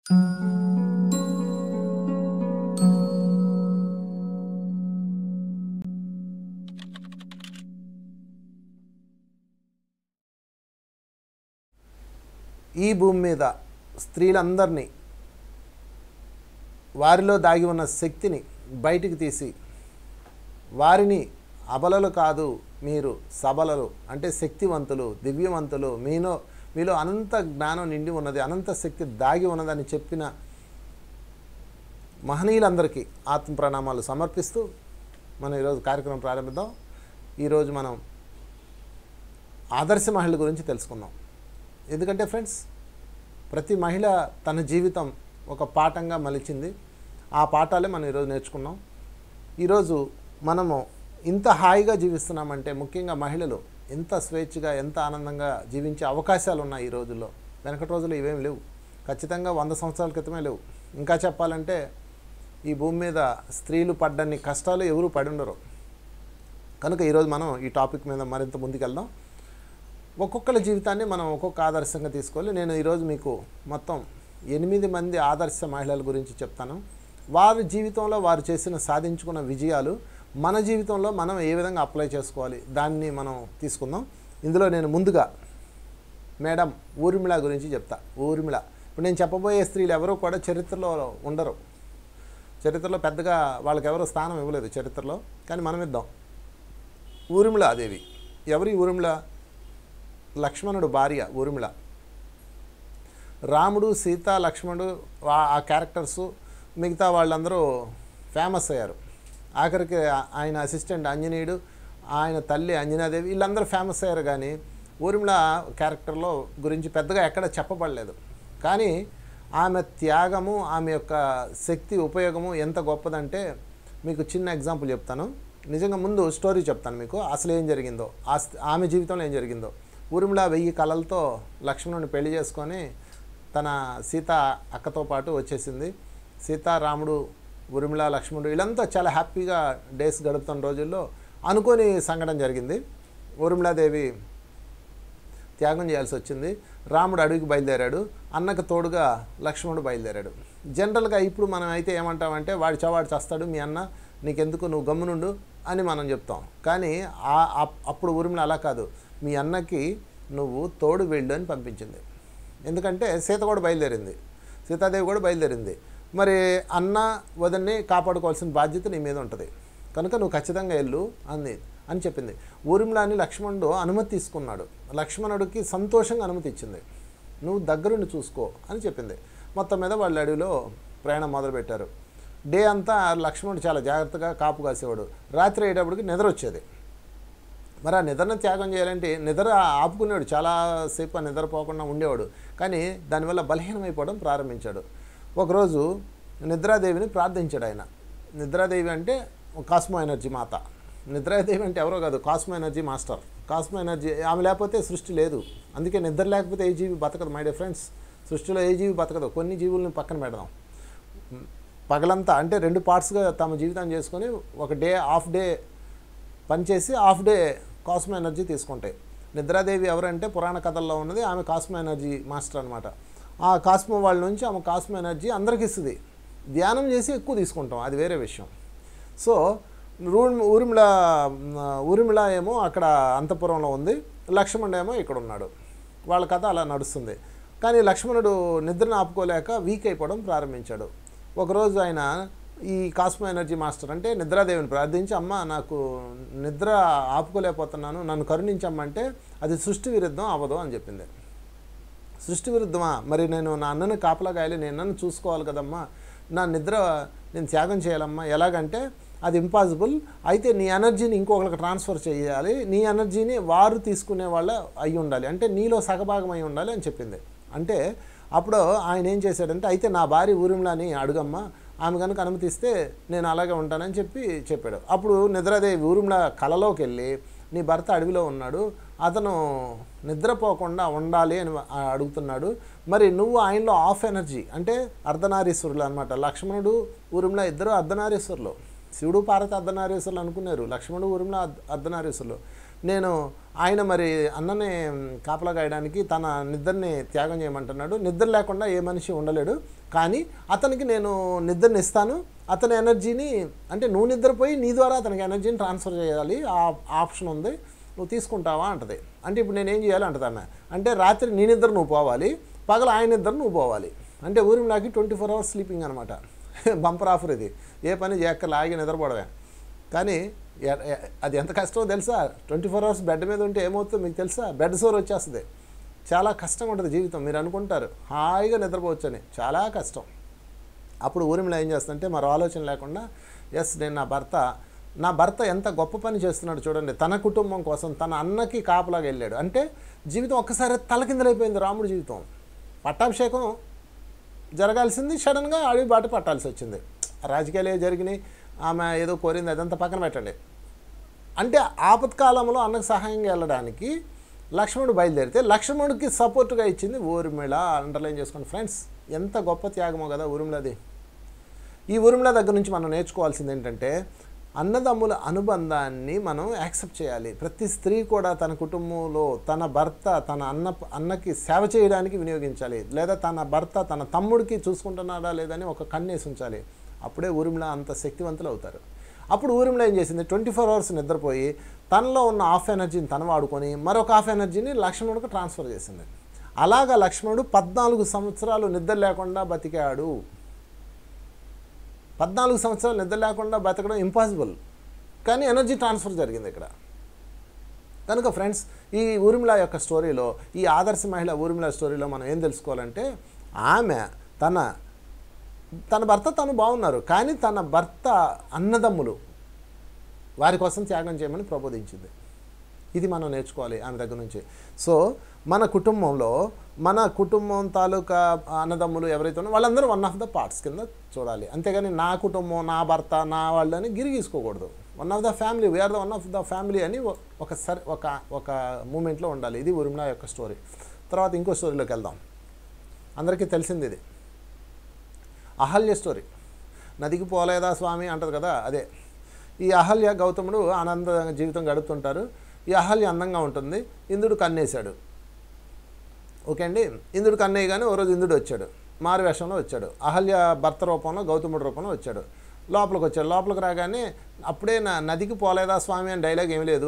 ఈ భూమి మీద స్త్రీలందరినీ వారిలో దాగి ఉన్న శక్తిని బయటికి తీసి వారిని అబలలు కాదు మీరు సబలలు అంటే శక్తివంతులు దివ్యవంతులు మీలో మీలో అనంత జ్ఞానం నిండి ఉన్నది అనంత శక్తి దాగి ఉన్నదని చెప్పిన మహనీయులందరికీ ఆత్మ ప్రణామాలు సమర్పిస్తూ మనం ఈరోజు కార్యక్రమం ప్రారంభిద్దాం ఈరోజు మనం ఆదర్శ మహిళ గురించి తెలుసుకుందాం ఎందుకంటే ఫ్రెండ్స్ ప్రతి మహిళ తన జీవితం ఒక పాఠంగా మలిచింది ఆ పాఠాలే మనం ఈరోజు నేర్చుకున్నాం ఈరోజు మనము ఇంత హాయిగా జీవిస్తున్నామంటే ముఖ్యంగా మహిళలు ఎంత స్వేచ్ఛగా ఎంత ఆనందంగా జీవించే అవకాశాలు ఉన్నాయి ఈ రోజుల్లో వెనకటి రోజుల్లో ఇవేం లేవు ఖచ్చితంగా వంద సంవత్సరాల క్రితమే లేవు ఇంకా చెప్పాలంటే ఈ భూమి మీద స్త్రీలు పడ్డన్ని కష్టాలు ఎవరు పడి ఉండరు కనుక ఈరోజు మనం ఈ టాపిక్ మీద మరింత ముందుకెళ్దాం ఒక్కొక్కరి జీవితాన్ని మనం ఒక్కొక్క ఆదర్శంగా తీసుకోవాలి నేను ఈరోజు మీకు మొత్తం ఎనిమిది మంది ఆదర్శ మహిళల గురించి చెప్తాను వారి జీవితంలో వారు చేసిన సాధించుకున్న విజయాలు మన జీవితంలో మనం ఏ విధంగా అప్లై చేసుకోవాలి దాన్ని మనం తీసుకుందాం ఇందులో నేను ముందుగా మేడం ఊర్మిళ గురించి చెప్తా ఊర్మిళ ఇప్పుడు నేను చెప్పబోయే స్త్రీలు ఎవరు కూడా చరిత్రలో ఉండరు చరిత్రలో పెద్దగా వాళ్ళకి ఎవరు స్థానం ఇవ్వలేదు చరిత్రలో కానీ మనం ఇద్దాం ఊర్మిళ దేవి ఎవరి ఊర్మిళ లక్ష్మణుడు భార్య ఊర్మిళ రాముడు సీత లక్ష్మణుడు ఆ- ఆ క్యారెక్టర్స్ మిగతా వాళ్ళందరూ ఫేమస్ అయ్యారు ఆఖరికి ఆ- ఆయన అసిస్టెంట్ ఆంజనేయుడు ఆయన తల్లి అంజనాదేవి వీళ్ళందరూ ఫేమస్ అయ్యారు కానీ ఊర్మిళ క్యారెక్టర్లో గురించి పెద్దగా ఎక్కడ చెప్పబడలేదు కానీ ఆమె త్యాగము ఆమె యొక్క శక్తి ఉపయోగము ఎంత గొప్పదంటే మీకు చిన్న ఎగ్జాంపుల్ చెప్తాను నిజంగా ముందు స్టోరీ చెప్తాను మీకు అసలు ఏం జరిగిందో ఆ స్థ- ఆమె జీవితంలో ఏం జరిగిందో ఊర్మిళ వెయ్యి కళలతో లక్ష్మణుని పెళ్లి చేసుకొని తన సీత అక్కతో పాటు వచ్చేసింది సీతారాముడు ఊర్మిళ లక్ష్మణుడు వీళ్ళంతా చాలా హ్యాపీగా డేస్ గడుపుతున్న రోజుల్లో అనుకోని సంఘటన జరిగింది ఊర్మిళాదేవి త్యాగం చేయాల్సి వచ్చింది రాముడు అడవికి బయలుదేరాడు అన్నకు తోడుగా లక్ష్మణుడు బయలుదేరాడు జనరల్గా ఇప్పుడు మనం అయితే ఏమంటామంటే వాడి చవాడు చేస్తాడు మీ అన్న నీకెందుకు నువ్వు గమ్మునుండు అని మనం చెప్తాం కానీ ఆ- అప్- అప్పుడు ఊరిమిళ అలా కాదు మీ అన్నకి నువ్వు తోడు వెళ్ళు అని పంపించింది ఎందుకంటే సీత కూడా బయలుదేరింది సీతాదేవి కూడా బయలుదేరింది మరి అన్న వదన్ని కాపాడుకోవాల్సిన బాధ్యత నీ మీద ఉంటుంది కనుక నువ్వు ఖచ్చితంగా వెళ్ళు అంది అని చెప్పింది ఊరిమిలాని లక్ష్మణుడు అనుమతి తీసుకున్నాడు లక్ష్మణుడికి సంతోషంగా అనుమతి ఇచ్చింది నువ్వు దగ్గరుండి చూసుకో అని చెప్పింది మొత్తం మీద వాళ్ళు అడవిలో ప్రయాణం మొదలుపెట్టారు డే అంతా లక్ష్మణుడు చాలా జాగ్రత్తగా కాపు కాసేవాడు రాత్రి అయ్యేటప్పటికి నిద్ర వచ్చేది మరి ఆ నిద్రను త్యాగం చేయాలంటే నిద్ర ఆపుకునేవాడు చాలాసేపు ఆ నిద్రపోకుండా ఉండేవాడు కానీ దానివల్ల బలహీనమైపోవడం ప్రారంభించాడు ఒకరోజు నిద్రాదేవిని ప్రార్థించాడు ఆయన నిద్రాదేవి అంటే కాస్మో ఎనర్జీ మాత నిద్రాదేవి అంటే ఎవరో కాదు cosmo energy master cosmo energy ఆమె లేకపోతే సృష్టి లేదు అందుకే నిద్ర లేకపోతే ఏ జీవి బతకదు మై డే ఫ్రెండ్స్ సృష్టిలో ఏ జీవి బతకదు కొన్ని జీవుల్ని పక్కన పెడదాం పగలంతా అంటే రెండు పార్ట్స్గా తమ జీవితాన్ని చేసుకొని ఒక డే హాఫ్ డే పనిచేసి హాఫ్ డే కాస్మో ఎనర్జీ తీసుకుంటాయి నిద్రాదేవి ఎవరంటే పురాణ కథల్లో ఉన్నది ఆమె కాస్మో ఎనర్జీ మాస్టర్ అనమాట ఆ కాస్మో వాళ్ళ నుంచి ఆమె కాస్మో ఎనర్జీ అందరికి ఇస్తుంది ధ్యానం చేసి ఎక్కువ తీసుకుంటాం అది వేరే విషయం సో రూమ్ ఊరిమిళ ఊరిమిళ ఏమో అక్కడ అంతపురంలో ఉంది లక్ష్మణుడు ఏమో ఇక్కడ ఉన్నాడు వాళ్ళ కథ అలా నడుస్తుంది కానీ లక్ష్మణుడు నిద్రను ఆపుకోలేక వీక్ అయిపోవడం ప్రారంభించాడు ఒకరోజు ఆయన ఈ కాస్మో ఎనర్జీ మాస్టర్ అంటే నిద్రాదేవిని ప్రార్థించి అమ్మ నాకు నిద్ర ఆపుకోలేకపోతున్నాను నన్ను కరుణించమ్మంటే అది సృష్టి విరుద్ధం అవ్వదు అని చెప్పింది సృష్టి విరుద్ధమా మరి నేను నా అన్నని కాపలా కాయాలి నేను నన్ను చూసుకోవాలి కదమ్మా నా నిద్ర నేను త్యాగం చేయాలమ్మా ఎలాగంటే అది ఇంపాసిబుల్ అయితే నీ ఎనర్జీని ఇంకొకరికి ట్రాన్స్ఫర్ చేయాలి నీ ఎనర్జీని వారు తీసుకునే వాళ్ళ అయి ఉండాలి అంటే నీలో సగభాగం అయి ఉండాలి అని చెప్పింది అంటే అప్పుడు ఆయన ఏం చేశాడంటే అయితే నా భార్య ఊరిమిలాని అడుగమ్మా ఆమె కనుక అనుమతిస్తే నేను అలాగే ఉంటానని చెప్పి చెప్పాడు అప్పుడు నిద్రాదేవి ఊరిమిళ కలలోకి వెళ్ళి నీ భర్త అడవిలో ఉన్నాడు అతను నిద్రపోకుండా ఉండాలి అని ఆ- అడుగుతున్నాడు మరి నువ్వు ఆయనలో ఆఫ్ ఎనర్జీ అంటే అర్ధనారీశ్వరులు అనమాట లక్ష్మణుడు ఊరిమిళ ఇద్దరు అర్ధనారీశ్వరులు శివుడు పార్వతి అర్ధనారీశ్వరులు అనుకున్నారు లక్ష్మణుడు ఊరిమిళ అర్ధ- అర్ధనారీశ్వరులు నేను ఆయన మరి అన్నని కాపలా గాయడానికి తన నిద్రని త్యాగం చేయమంటున్నాడు నిద్ర లేకుండా ఏ మనిషి ఉండలేడు కానీ అతనికి నేను నిద్రని ఇస్తాను అతని ఎనర్జీని అంటే నువ్వు నిద్రపోయి నీ ద్వారా అతనికి ఎనర్జీని ట్రాన్స్ఫర్ చేయాలి ఆ ఆప్షన్ ఉంది నువ్వు తీసుకుంటావా అంటది అంటే ఇప్పుడు నేనేం చేయాలి అంటది ఆమె అంటే రాత్రి నీ నిద్ర నువ్వు పోవాలి పగల ఆయన నిద్ర నువ్వు పోవాలి అంటే ఊరిమిలాకి ట్వంటీ ఫోర్ అవర్స్ స్లీపింగ్ అనమాట బంపర్ ఆఫర్ ఇది ఏ పని చేయక్కర్లా ఆగి నిద్రపోవడమే కానీ ఎ- ఎ- అది ఎంత కష్టమో తెలుసా ట్వంటీ ఫోర్ అవర్స్ బెడ్ మీద ఉంటే ఏమవుతుందో మీకు తెలుసా బెడ్ సోర్ వచ్చేస్తుంది చాలా కష్టంగా ఉంటుంది జీవితం మీరు అనుకుంటారు హాయిగా నిద్రపోవచ్చు అని చాలా కష్టం అప్పుడు ఊరిమిలో ఏం చేస్తుందంటే మరో ఆలోచన లేకుండా ఎస్ నేను నా భర్త నా భర్త ఎంత గొప్ప పని చేస్తున్నాడు చూడండి తన కుటుంబం కోసం తన అన్నకి కాపలాగా వెళ్ళాడు అంటే జీవితం ఒక్కసారి తలకిందలైపోయింది రాముడి జీవితం పట్టాభిషేకం జరగాల్సింది సడన్గా అడవి బాట పట్టాల్సి వచ్చింది రాజకీయాలు ఏ జరిగినాయి ఆమె ఏదో కోరింది అదంతా పక్కన పెట్టండి అంటే ఆపత్కాలంలో అన్నకు సహాయంగా వెళ్ళడానికి లక్ష్మణుడు బయలుదేరితే లక్ష్మణుడికి సపోర్ట్గా ఇచ్చింది ఊర్మిళ అండర్లైన్ చేసుకోండి ఫ్రెండ్స్ ఎంత గొప్ప త్యాగమో కదా ఊర్మిళది ఈ ఊర్మిళ దగ్గర నుంచి మనం నేర్చుకోవాల్సింది ఏంటంటే అన్నదమ్ముల అనుబంధాన్ని మనం యాక్సెప్ట్ చేయాలి ప్రతి స్త్రీ కూడా తన కుటుంబంలో తన భర్త తన అన్న అన్నకి సేవ చేయడానికి వినియోగించాలి లేదా తన భర్త తన తమ్ముడికి చూసుకుంటున్నాడా లేదని ఒక కన్నేసి ఉంచాలి అప్పుడే ఊరిమిళ అంత శక్తివంతులు అవుతారు అప్పుడు ఊరిమిళ ఏం చేసింది ట్వంటీ ఫోర్ అవర్స్ నిద్రపోయి తనలో ఉన్న హాఫ్ ఎనర్జీని తను వాడుకొని మరొక హాఫ్ ఎనర్జీని లక్ష్మణుడికి ట్రాన్స్ఫర్ చేసింది అలాగా లక్ష్మణుడు పద్నాలుగు సంవత్సరాలు నిద్ర లేకుండా బతికాడు పద్నాలుగు సంవత్సరాలు నిద్ర లేకుండా బతకడం ఇంపాసిబుల్ కానీ ఎనర్జీ ట్రాన్స్ఫర్ జరిగింది ఇక్కడ కనుక ఫ్రెండ్స్ ఈ ఊర్మిళ యొక్క స్టోరీలో ఈ ఆదర్శ మహిళ ఊర్మిళ స్టోరీలో మనం ఏం తెలుసుకోవాలంటే ఆమె తన తన భర్త తను బాగున్నారు కానీ తన భర్త అన్నదమ్ములు వారి కోసం త్యాగం చేయమని ప్రబోధించింది ఇది మనం నేర్చుకోవాలి ఆమె దగ్గర నుంచి సో మన కుటుంబంలో మన కుటుంబం తాలూకా అన్నదమ్ములు ఎవరైతే ఉన్నారో వాళ్ళందరూ వన్ ఆఫ్ ద పార్ట్స్ కింద చూడాలి అంతేగాని నా కుటుంబం నా భర్త నా వాళ్ళు అని గిరిగీసుకోకూడదు one of the family we are the one of the family అని ఒ- ఒక సరి ఒక ఒక మూమెంట్లో ఉండాలి ఇది ఉరిమిళ యొక్క స్టోరీ తర్వాత ఇంకో స్టోరీలోకి వెళ్దాం అందరికీ తెలిసింది ఇది అహల్య స్టోరీ నదికి పోలేదా స్వామి అంటది కదా అదే ఈ అహల్య గౌతముడు ఆనంద జీవితం గడుపుతుంటారు ఈ అహల్య అందంగా ఉంటుంది ఇంద్రుడు కన్నేశాడు ఓకే అండి ఇంద్రుడు కన్నేయగానే ఓ రోజు ఇంద్రుడు వచ్చాడు మారు వేషంలో వచ్చాడు అహల్య భర్త రూపంలో గౌతముడి రూపంలో వచ్చాడు లోపలికి వచ్చాడు లోపలికి రాగానే అప్పుడే నా నదికి పోలేదా స్వామి అని డైలాగ్ ఏమీ లేదు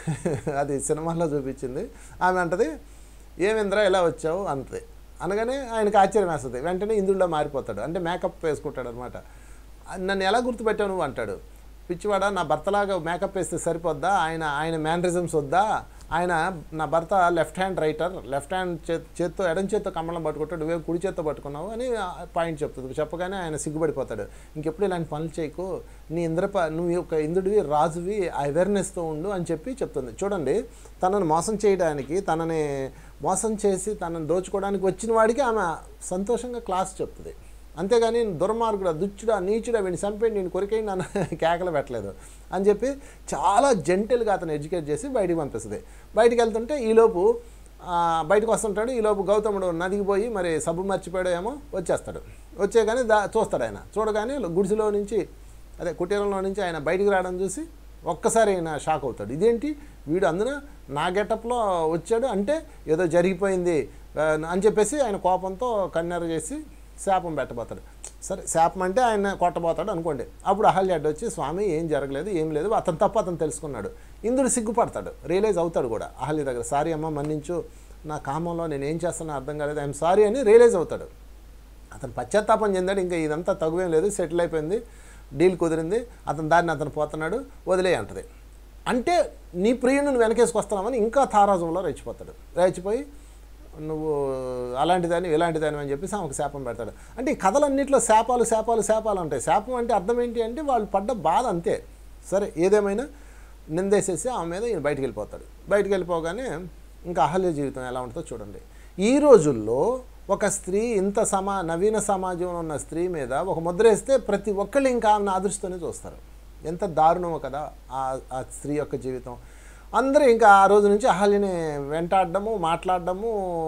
అది సినిమాలో చూపించింది ఆమె అంటది ఏమింద్రా ఇలా వచ్చావు అంటది అనగానే ఆయనకి ఆశ్చర్యం వేస్తుంది వెంటనే ఇంద్రుడిలో మారిపోతాడు అంటే మేకప్ వేసుకుంటాడు అనమాట నన్ను ఎలా గుర్తుపెట్టావు నువ్వు అంటాడు పిచ్చివాడా నా భర్తలాగా మేకప్ వేస్తే సరిపోద్దా ఆయన ఆయన మ్యానరిజమ్స్ వద్దా ఆయన నా భర్త left hand writer left hand చే చేత్తో ఎడం చేత్తో కమలం పట్టుకుంటాడు నువ్వే కుడి చేత్తో పట్టుకున్నావు అని పాయింట్ చెప్తుంది చెప్పగానే ఆయన సిగ్గుపడిపోతాడు ఇంకెప్పుడు ఇలాంటి పనులు చేయకు నీ ఇంద్రప నువ్వు ఒక ఇంద్రుడివి రాజువి అవేర్నెస్తో ఉండు అని చెప్పి చెప్తుంది చూడండి తనను మోసం చేయడానికి తనని మోసం చేసి తనను దోచుకోవడానికి వచ్చిన వాడికి ఆమె సంతోషంగా క్లాస్ చెప్తుంది అంతేగాని దుర్మార్గుడా దుచ్చుడా నీచుడా వీడిని చంపేయండి నేను కొరికేయండి నన్ను కేకలు పెట్టలేదు అని చెప్పి చాలా జెంటల్గా అతను ఎడ్యుకేట్ చేసి బయటికి పంపిస్తుంది బయటికి వెళ్తుంటే ఈలోపు ఆ, బయటకు వస్తుంటాడు ఈలోపు గౌతముడు నదికి పోయి మరి సబ్బు మర్చిపోయాడో ఏమో వచ్చేస్తాడు వచ్చే కానీ దా చూస్తాడు ఆయన చూడగానే గుడిసెలో నుంచి అదే కుటీరంలో నుంచి ఆయన బయటికి రావడం చూసి ఒక్కసారి ఆయన షాక్ అవుతాడు ఇదేంటి వీడు అందున నా గెటప్లో వచ్చాడు అంటే ఏదో జరిగిపోయింది ఆ, అని చెప్పేసి ఆయన కోపంతో కన్నెర చేసి శాపం పెట్టబోతాడు సరే శాపం అంటే ఆయన కొట్టబోతాడు అనుకోండి అప్పుడు అహల్య అడ్డు వచ్చి స్వామి ఏం జరగలేదు ఏం లేదు అతను తప్ప అతను తెలుసుకున్నాడు ఇంద్రుడు సిగ్గుపడతాడు రియలైజ్ అవుతాడు కూడా అహల్య దగ్గర సారీ అమ్మ మన్నించు నా కామంలో నేను ఏం చేస్తానో అర్థం కాలేదు ఐఎమ్ సారీ అని రియలైజ్ అవుతాడు అతను పశ్చాత్తాపం చెందాడు ఇంకా ఇదంతా తగువేం లేదు సెటిల్ అయిపోయింది డీల్ కుదిరింది అతని దారిని అతను పోతున్నాడు వదిలే అంటది అంటే నీ ప్రియుని నువ్వు వెనకేసుకొస్తున్నామని ఇంకా తారాజంలో రెచ్చిపోతాడు రెచ్చిపోయి నువ్వు అలాంటిదని ఇలాంటిదని అని చెప్పేసి ఆమెకు శాపం పెడతాడు అంటే ఈ కథలన్నింటిలో శాపాలు శాపాలు శాపాలు ఉంటాయి శాపం అంటే అర్థం ఏంటి అంటే వాళ్ళు పడ్డ బాధ అంతే సరే ఏదేమైనా నిందేసేసి ఆమె మీద ఈయన బయటికి వెళ్ళిపోతాడు బయటికి వెళ్ళిపోగానే ఇంకా అహల్య జీవితం ఎలా ఉంటుందో చూడండి ఈ రోజుల్లో ఒక స్త్రీ ఇంత సమా నవీన సమాజంలో ఉన్న స్త్రీ మీద ఒక ముద్ర వేస్తే ప్రతి ఒక్కళ్ళు ఇంకా ఆమెను ఆదృష్టనే చూస్తారు ఎంత దారుణమో కదా ఆ ఆ స్త్రీ యొక్క జీవితం అందరూ ఇంకా ఆ రోజు నుంచి అహల్యని వెంటాడడము మాట్లాడడము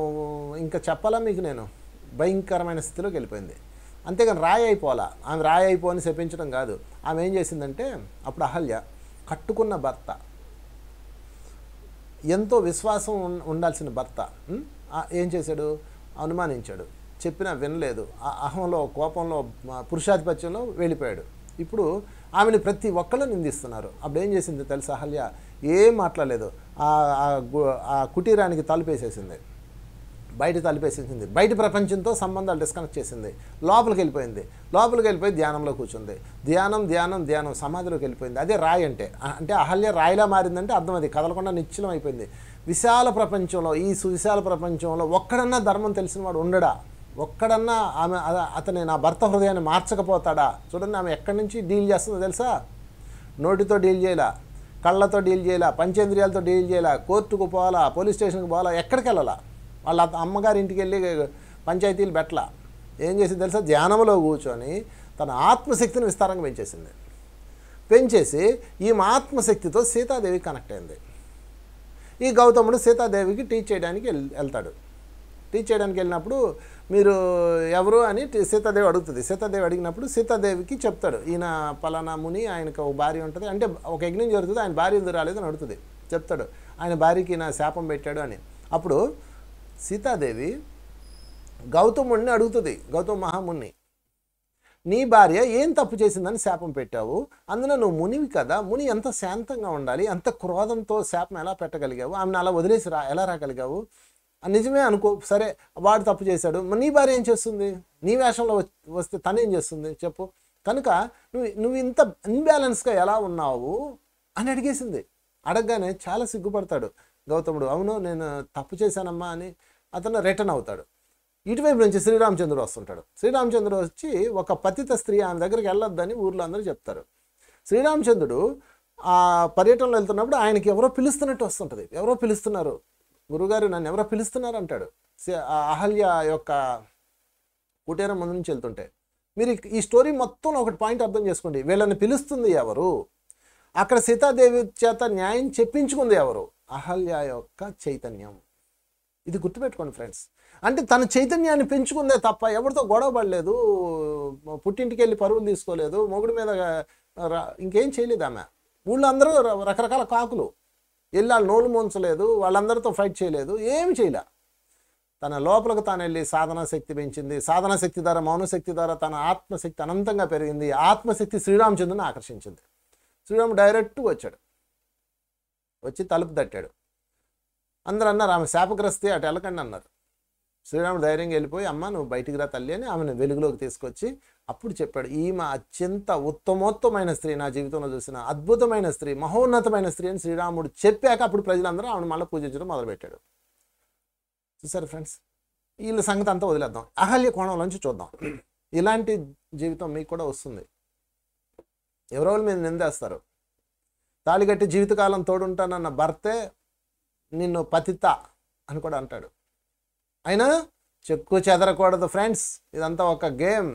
ఇంకా చెప్పాలా మీకు నేను భయంకరమైన స్థితిలోకి వెళ్ళిపోయింది అంతేగాని రాయి అయిపోవాలా ఆమె రాయి అయిపోని శపించడం కాదు ఆమె ఏం చేసిందంటే అప్పుడు అహల్య కట్టుకున్న భర్త ఎంతో విశ్వాసం ఉన్- ఉండాల్సిన భర్త ఉం? ఆ, ఏం చేశాడు అనుమానించాడు చెప్పినా వినలేదు ఆ అహంలో కోపంలో మా పురుషాధిపత్యంలో వెళ్ళిపోయాడు ఇప్పుడు ఆమెను ప్రతి ఒక్కళ్ళు నిందిస్తున్నారు అప్పుడు ఏం చేసింది తెలుసా అహల్య ఏం మాట్లాడలేదు ఆ ఆ గు- ఆ కుటీరానికి తలుపేసేసింది బయట తలిపేసేసింది బయట ప్రపంచంతో సంబంధాలు డిస్కనెక్ట్ చేసింది లోపలికి వెళ్ళిపోయింది లోపలికి వెళ్ళిపోయి ధ్యానంలో కూర్చుంది ధ్యానం ధ్యానం ధ్యానం సమాధిలోకి వెళ్ళిపోయింది అదే రాయి అంటే అ- అంటే అహల్య రాయిలా మారిందంటే అర్థం అది కదలకుండా నిశ్చలం అయిపోయింది విశాల ప్రపంచంలో ఈ సువిశాల ప్రపంచంలో ఒక్కడన్నా ధర్మం తెలిసిన వాడు ఉండడా ఒక్కడన్నా ఆమె అ- అతని నా భర్త హృదయాన్ని మార్చకపోతాడా చూడండి ఆమె ఎక్కడి నుంచి డీల్ చేస్తుందో తెలుసా నోటితో డీల్ చేయాలా కళ్ళతో డీల్ చేయాలా పంచేంద్రియాలతో డీల్ చేయాలా కోర్టుకు పోవాలా పోలీస్ స్టేషన్కి పోవాలా ఎక్కడికి వెళ్ళాలా వాళ్ళ అత్త- అమ్మగారి ఇంటికి వెళ్ళి పంచాయతీలు పెట్టలా ఏం చేసింది తెలుసా ధ్యానంలో కూర్చొని తన ఆత్మశక్తిని విస్తారంగా పెంచేసింది పెంచేసి ఈమె ఆత్మశక్తితో సీతాదేవి కనెక్ట్ అయింది ఈ గౌతముడు సీతాదేవికి టీచ్ చేయడానికి వెళ్- వెళ్తాడు టీచ్ చేయడానికి వెళ్ళినప్పుడు మీరు ఎవరు అని టి- సీతాదేవి అడుగుతుంది సీతాదేవి అడిగినప్పుడు సీతాదేవికి చెప్తాడు ఈయన పలానా ముని ఆయనకు ఒక భార్య ఉంటుంది అంటే ఒక యజ్ఞం జరుగుతుంది ఆయన భార్య ఎందుకు రాలేదు అని అడుగుతుంది చెప్తాడు ఆయన భార్యకి నా శాపం పెట్టాడు అని అప్పుడు సీతాదేవి గౌతముడిని అడుగుతుంది గౌతమ మహాముని నీ భార్య ఏం తప్పు చేసిందని శాపం పెట్టావు అందులో నువ్వు మునివి కదా ముని ఎంత శాంతంగా ఉండాలి ఎంత క్రోధంతో శాపం ఎలా పెట్టగలిగావు ఆమెను అలా వదిలేసి రా ఎలా రాగలిగావు ఆ నిజమే అనుకో సరే వాడు తప్పు చేశాడు మరి నీ భార్య ఏం చేస్తుంది నీ వేషంలో వచ్- వస్తే తను ఏం చేస్తుంది చెప్పు కనుక నువ్వు నువ్వు ఇంత ఇన్బ్యాలెన్స్గా ఎలా ఉన్నావు అని అడిగేసింది అడగగానే చాలా సిగ్గుపడతాడు గౌతముడు అవును నేను తప్పు చేశానమ్మా అని అతను రిటర్న్ అవుతాడు ఇటువైపు నుంచి శ్రీరామచంద్రుడు వస్తుంటాడు శ్రీరామచంద్రుడు వచ్చి ఒక పతిత స్త్రీ ఆమె దగ్గరికి వెళ్ళొద్దని ఊర్లో అందరూ చెప్తారు శ్రీరామచంద్రుడు ఆ పర్యటనలో వెళ్తున్నప్పుడు ఆయనకి ఎవరో పిలుస్తున్నట్టు వస్తుంటుంది ఎవరో పిలుస్తున్నారు గురుగారు నన్ను ఎవరో పిలుస్తున్నారు అంటాడు సి- ఆ అహల్య యొక్క కుటీరం ముందు నుంచి వెళ్తుంటే మీరు ఈ- ఈ స్టోరీ మొత్తం ఒకటి పాయింట్ అర్థం చేసుకోండి వీళ్ళని పిలుస్తుంది ఎవరు అక్కడ సీతాదేవి చేత న్యాయం చెప్పించుకుంది ఎవరు అహల్య యొక్క చైతన్యం ఇది గుర్తుపెట్టుకోండి ఫ్రెండ్స్ అంటే తన చైతన్యాన్ని పెంచుకుందే తప్ప ఎవరితో గొడవ పడలేదు పుట్టింటికి వెళ్ళి పరువులు తీసుకోలేదు మొగుడు మీద రా- ఇంకేం చేయలేదు ఆమె ఊళ్ళో అందరూ ర- రకరకాల కాకులు వెళ్ళి వాళ్ళు నోలు ముంచలేదు వాళ్ళందరితో ఫైట్ చేయలేదు ఏమి చేయలే తన లోపలకు తాను వెళ్ళి సాధనా శక్తి పెంచింది సాధనా శక్తి ద్వారా మౌనశక్తి ద్వారా తన ఆత్మశక్తి అనంతంగా పెరిగింది ఆత్మశక్తి శ్రీరామచంద్రుని ఆకర్షించింది శ్రీరాముడు డైరెక్ట్ వచ్చాడు వచ్చి తలుపు తట్టాడు అందరూ అన్నారు ఆమె శాపగ్రస్తే అటు వెళ్ళకండి అన్నారు శ్రీరాముడు ధైర్యంగా వెళ్ళిపోయి అమ్మ నువ్వు బయటికి రా తల్లి అని ఆమెను వెలుగులోకి తీసుకొచ్చి అప్పుడు చెప్పాడు ఈమె అత్యంత ఉత్తమోత్తమైన స్త్రీ నా జీవితంలో చూసిన అద్భుతమైన స్త్రీ మహోన్నతమైన స్త్రీ అని శ్రీరాముడు చెప్పాక అప్పుడు ప్రజలందరూ ఆమెను మళ్ళీ పూజించడం మొదలుపెట్టాడు చూసారు ఫ్రెండ్స్ వీళ్ళ సంగతి అంతా వదిలేద్దాం అహల్య కోణంలోంచి చూద్దాం ఇలాంటి జీవితం మీకు కూడా వస్తుంది ఎవరో వాళ్ళు మీద నిందేస్తారు తాళిగట్టి జీవితకాలం తోడుంటానన్న భర్తే నిన్ను పతిత అని కూడా అంటాడు అయినా చెక్కు చెదరకూడదు ఫ్రెండ్స్ ఇదంతా ఒక గేమ్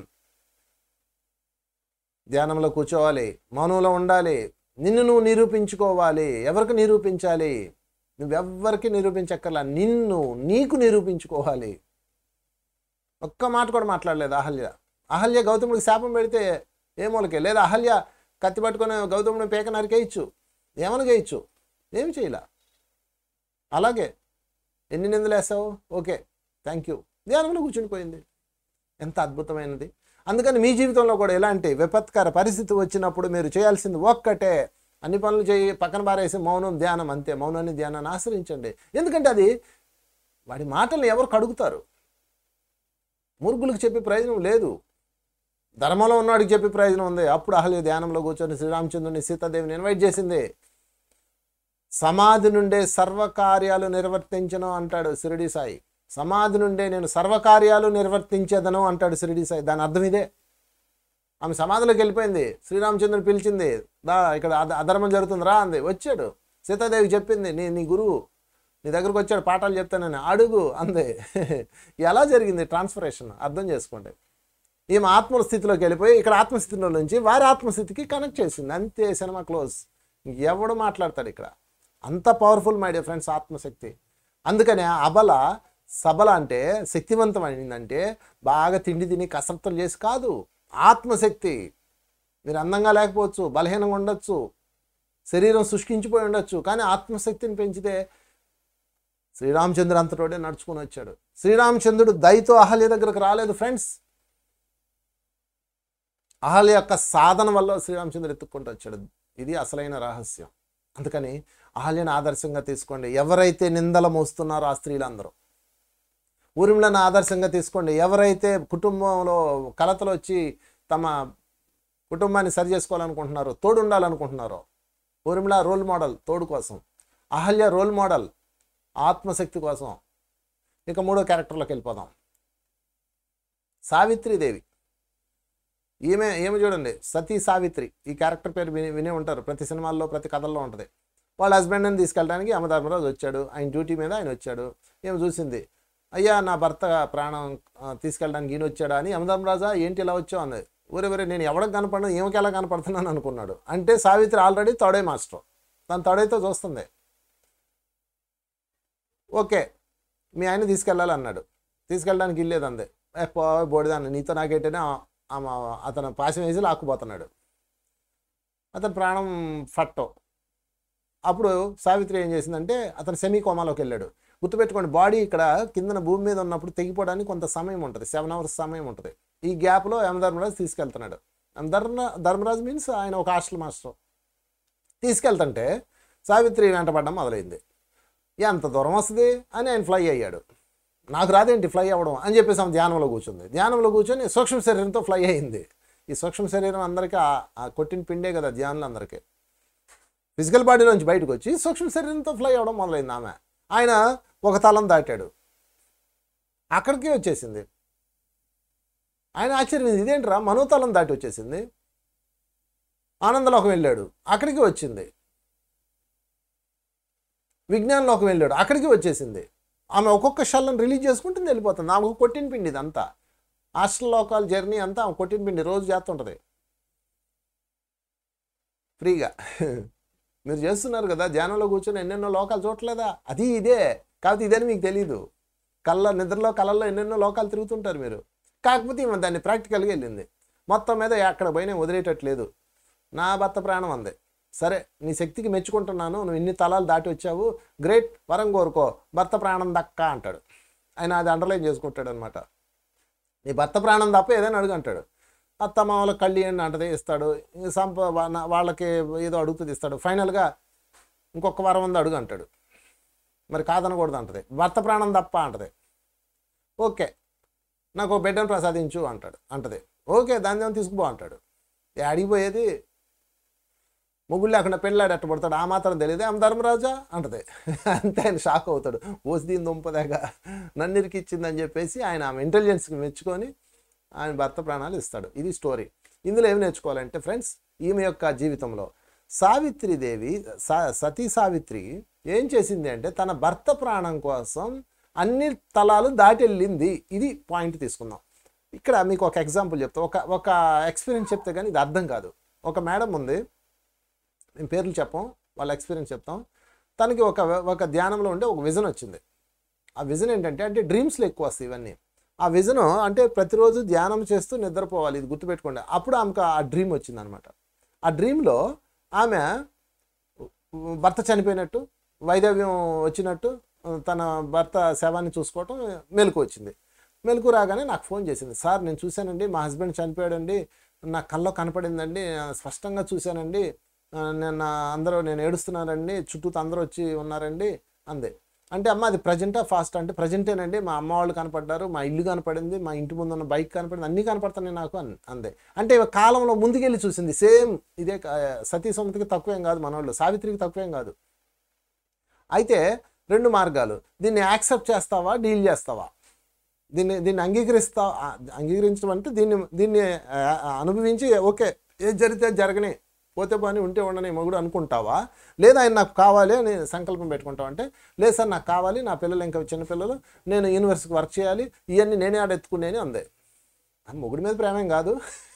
ధ్యానంలో కూర్చోవాలి మౌనంలో ఉండాలి నిన్ను నువ్వు నిరూపించుకోవాలి ఎవరికి నిరూపించాలి నువ్వెవ్వరికి నిరూపించక్కర్లా నిన్ను నీకు నిరూపించుకోవాలి ఒక్క మాట కూడా మాట్లాడలేదు అహల్య అహల్య గౌతముడికి శాపం పెడితే ఏ మూలకే లేదా అహల్య కత్తి పట్టుకొని గౌతముడిని పేక నరికేయచ్చు ఏమని గేయచ్చు ఏమి చేయలే అలాగే ఎన్ని నిందలు వేసావు ఓకే థ్యాంక్ యూ ధ్యానంలో కూర్చునిపోయింది ఎంత అద్భుతమైనది అందుకని మీ జీవితంలో కూడా ఎలాంటి విపత్కర పరిస్థితి వచ్చినప్పుడు మీరు చేయాల్సింది ఒక్కటే అన్ని పనులు చేయి పక్కన పారేసి మౌనం ధ్యానం అంతే మౌనాన్ని ధ్యానాన్ని ఆశ్రయించండి ఎందుకంటే అది వాడి మాటల్ని ఎవరు కడుగుతారు మూర్ఖులకు చెప్పే ప్రయోజనం లేదు ధర్మంలో ఉన్నవాడికి చెప్పే ప్రయోజనం ఉంది అప్పుడు అహల్య ధ్యానంలో కూర్చొని శ్రీరామచంద్రుని సీతాదేవిని ఇన్వైట్ చేసింది సమాధి నుండే సర్వకార్యాలు నిర్వర్తించను అంటాడు షిరిడి సాయి సమాధి నుండే నేను సర్వకార్యాలు నిర్వర్తించేదను అంటాడు షిరిడి సాయి దాని అర్థం ఇదే ఆమె సమాధిలోకి వెళ్ళిపోయింది శ్రీరామచంద్రుని పిలిచింది దా ఇక్కడ అధ- అధర్మం జరుగుతుంది రా అంది వచ్చాడు సీతాదేవి చెప్పింది నీ నీ గురువు నీ దగ్గరకు వచ్చాడు పాఠాలు చెప్తానని అడుగు అంది ఎలా జరిగింది ట్రాన్స్ఫరేషన్ అర్థం చేసుకోండి ఈమె ఆత్మ స్థితిలోకి వెళ్ళిపోయి ఇక్కడ ఆత్మస్థితిలో నుంచి వారి ఆత్మస్థితికి కనెక్ట్ చేసింది అంతే సినిమా క్లోజ్ ఎవడు మాట్లాడతాడు ఇక్కడ అంత పవర్ఫుల్ మై డియర్ ఫ్రెండ్స్ ఆత్మశక్తి అందుకనే అబల సబల అంటే శక్తివంతమైందంటే బాగా తిండి తిని కసరత్తులు చేసి కాదు ఆత్మశక్తి మీరు అందంగా లేకపోవచ్చు బలహీనంగా ఉండొచ్చు శరీరం శుష్కించిపోయి ఉండొచ్చు కానీ ఆత్మశక్తిని పెంచితే శ్రీరామచంద్రుడు అంతటోడే నడుచుకుని వచ్చాడు శ్రీరామచంద్రుడు దయతో అహల్య దగ్గరకు రాలేదు ఫ్రెండ్స్ అహల్య యొక్క సాధన వల్ల శ్రీరామచంద్రుడు ఎత్తుక్కుంటూ వచ్చాడు ఇది అసలైన రహస్యం అందుకని అహల్యను ఆదర్శంగా తీసుకోండి ఎవరైతే నిందలు మోస్తున్నారో ఆ స్త్రీలందరూ ఊరిమిలను ఆదర్శంగా తీసుకోండి ఎవరైతే కుటుంబంలో కలతలు వచ్చి తమ కుటుంబాన్ని సరి చేసుకోవాలనుకుంటున్నారో తోడు ఉండాలనుకుంటున్నారో ఊరిమిళ రోల్ మోడల్ తోడు కోసం అహల్య రోల్ మోడల్ ఆత్మశక్తి కోసం ఇక మూడో క్యారెక్టర్లోకి వెళ్ళిపోదాం సావిత్రిదేవి ఈమె ఏమి చూడండి సతీ సావిత్రి ఈ క్యారెక్టర్ పేరు విని వినే ఉంటారు ప్రతి సినిమాల్లో ప్రతి కథల్లో ఉంటుంది వాళ్ళ హస్బెండ్ని తీసుకెళ్ళడానికి యమధర్మరాజు వచ్చాడు ఆయన డ్యూటీ మీద ఆయన వచ్చాడు ఏమి చూసింది అయ్యా నా భర్త ప్రాణం ఆ, తీసుకెళ్ళడానికి ఈయన వచ్చాడా అని యమధర్మరాజా ఏంటి ఇలా వచ్చావు అన్నది ఊరే ఊరే నేను ఎవరికి కనపడను ఏమికి ఎలా కనపడుతున్నాను అనుకున్నాడు అంటే సావిత్రి ఆల్రెడీ తొడై మాస్టర్ తన తొడైతో చూస్తుంది ఓకే మీ ఆయన తీసుకెళ్ళాలి అన్నాడు తీసుకెళ్ళడానికి ఇల్లేదు అందే ఏ పో బోడిదాన్ని నీతో నాకేంటనే ఆమె అతను పాశం వేసి లాక్కుపోతున్నాడు అతని ప్రాణం ఫట్టో అప్పుడు సావిత్రి ఏం చేసిందంటే అతను సెమీ కోమాలోకి వెళ్ళాడు గుర్తుపెట్టుకోండి బాడీ ఇక్కడ కిందన భూమి మీద ఉన్నప్పుడు తెగిపోవడానికి కొంత సమయం ఉంటుంది సెవెన్ అవర్స్ సమయం ఉంటుంది ఈ గ్యాప్లో యమధర్మరాజు తీసుకెళ్తున్నాడు యమధర్మ ధర్మరాజు మీన్స్ ఆయన ఒక హాస్టల్ మాస్టర్ తీసుకెళ్తుంటే సావిత్రి వెంటపడడం మొదలైంది ఎంత దూరం వస్తుంది అని ఆయన ఫ్లై అయ్యాడు నాకు రాదేంటి ఫ్లై అవ్వడం అని చెప్పేసి ఆమె ధ్యానంలో కూర్చుంది ధ్యానంలో కూర్చొని సూక్ష్మ శరీరంతో ఫ్లై అయింది ఈ సూక్ష్మ శరీరం అందరికీ ఆ- ఆ కొట్టిన పిండే కదా ధ్యానులు అందరికీ ఫిజికల్ బాడీలోంచి బయటకు వచ్చి సూక్ష్మ శరీరంతో ఫ్లై అవ్వడం మొదలైంది ఆమె ఆయన ఒక తలం దాటాడు అక్కడికి వచ్చేసింది ఆయన ఆశ్చర్యం ఇదేంట్రా మనోతలం దాటి వచ్చేసింది ఆనందలోకం వెళ్ళాడు అక్కడికి వచ్చింది విజ్ఞానంలోకి వెళ్ళాడు అక్కడికి వచ్చేసింది ఆమె ఒక్కొక్క షల్లను రిలీజ్ చేసుకుంటుంది వెళ్ళిపోతుంది ఆమెకు కొట్టిన పిండి ఇదంతా హాస్టల్ లోకాల జర్నీ అంతా ఆమె కొట్టిన పిండి రోజు చేస్తుంటుంది ఫ్రీగా మీరు చేస్తున్నారు కదా ధ్యానంలో కూర్చొని ఎన్నెన్నో లోకాలు చూడలేదా అది ఇదే కాకపోతే ఇదని మీకు తెలియదు కళ్ళ నిద్రలో కళ్ళల్లో ఎన్నెన్నో లోకాలు తిరుగుతుంటారు మీరు కాకపోతే ఈమె దాన్ని ప్రాక్టికల్గా వెళ్ళింది మొత్తం మీద ఎక్కడ పోయినా వదిలేటట్లేదు నా భర్త ప్రాణం అంది సరే నీ శక్తికి మెచ్చుకుంటున్నాను నువ్వు ఇన్ని తలాలు దాటి వచ్చావు గ్రేట్ వరం కోరుకో భర్త ప్రాణం దక్క అంటాడు ఆయన అది అండర్లైన్ చేసుకుంటాడు అనమాట నీ భర్త ప్రాణం తప్ప ఏదైనా అడుగు అంటాడు అత్త మామూలు కళ్ళి అని అంటది ఇస్తాడు ఇంక సంప వా- వాళ్ళకి ఏదో అడుగుతుంది ఇస్తాడు ఫైనల్గా ఇంకొక వరం ఉంది అడుగు అంటాడు మరి కాదనకూడదు అంటది భర్త ప్రాణం తప్ప అంటది ఓకే నాకు ఒక బిడ్డను ప్రసాదించు అంటాడు అంటది ఓకే దాని ఏమో తీసుకుపో అంటాడు ఏ అడిగిపోయేది మొగుళ్ళు లేకుండా పెళ్ళాడు ఎట్ట పడతాడు ఆ మాత్రం తెలియదు ఆమె ధర్మరాజా అంటది అంతే ఆయన షాక్ అవుతాడు ఓసి దీని దుంపదాగా నన్ను ఇరికిచ్చిందని చెప్పేసి ఆయన ఆమె ఇంటెలిజెన్స్కి మెచ్చుకొని ఆయన భర్త ప్రాణాలు ఇస్తాడు ఇది స్టోరీ ఇందులో ఏమి నేర్చుకోవాలంటే ఫ్రెండ్స్ ఈమె యొక్క జీవితంలో సావిత్రిదేవి సా సతీ సావిత్రి ఏం చేసింది అంటే తన భర్త ప్రాణం కోసం అన్ని తలాలు దాటి వెళ్ళింది ఇది పాయింట్ తీసుకుందాం ఇక్కడ మీకు ఒక ఎగ్జాంపుల్ చెప్తా ఒక ఒక ఎక్స్పీరియన్స్ చెప్తే కానీ ఇది అర్థం కాదు ఒక మేడం ఉంది మేము పేర్లు చెప్పం వాళ్ళ ఎక్స్పీరియన్స్ చెప్తాం తనకి ఒక ఒక ధ్యానంలో ఉండే ఒక విజన్ వచ్చింది ఆ విజన్ ఏంటంటే అంటే డ్రీమ్స్లో ఎక్కువ వస్తాయి ఇవన్నీ ఆ విజన్ అంటే ప్రతిరోజు ధ్యానం చేస్తూ నిద్రపోవాలి ఇది గుర్తుపెట్టుకోండి అప్పుడు ఆమెకు ఆ డ్రీమ్ వచ్చింది అనమాట ఆ డ్రీమ్లో ఆమె భర్త చనిపోయినట్టు వైదవ్యం వచ్చినట్టు తన భర్త శవాన్ని చూసుకోవటం మెలకు వచ్చింది మెలకు రాగానే నాకు ఫోన్ చేసింది సార్ నేను చూశానండి మా హస్బెండ్ చనిపోయాడండి నా కల్లో కనపడిందండి స్పష్టంగా చూశానండి ఆ, నేను నా అందరూ నేను ఏడుస్తున్నానండి చుట్టూ అందరూ వచ్చి ఉన్నారండి అంది అంటే అమ్మ అది ప్రజెంటా ఫాస్ట్ అంటే ప్రజెంటేనండి మా అమ్మ వాళ్ళు కనపడ్డారు మా ఇల్లు కనపడింది మా ఇంటి ముందు ఉన్న బైక్ కనపడింది అన్నీ కనపడుతున్నాయి నాకు అన్ అందే అంటే ఇవ కాలంలో ముందుకెళ్ళి చూసింది సేమ్ ఇదే క- సతీ సొమతికి తక్కువేం కాదు మనోళ్ళు సావిత్రికి తక్కువేం కాదు అయితే రెండు మార్గాలు దీన్ని యాక్సెప్ట్ చేస్తావా డీల్ చేస్తావా దీన్ని దీన్ని అంగీకరిస్తా ఆ, అంగీకరించడం అంటే దీన్ని దీన్ని ఆ, ఆ, అనుభవించి ఓకే ఏది జరిగితే అది జరగని పోతే పని ఉంటే ఉండని మొగుడు అనుకుంటావా లేదా ఆయన నాకు కావాలి అని సంకల్పం పెట్టుకుంటావా అంటే లేదు సార్ నాకు కావాలి నా పిల్లలు ఇంకా చిన్న పిల్లలు నేను యూనివర్సిటీకి వర్క్ చేయాలి ఇవన్నీ నేనే ఆడెత్తుకునేని అందే ఆ మొగుడి మీద ప్రేమేం కాదు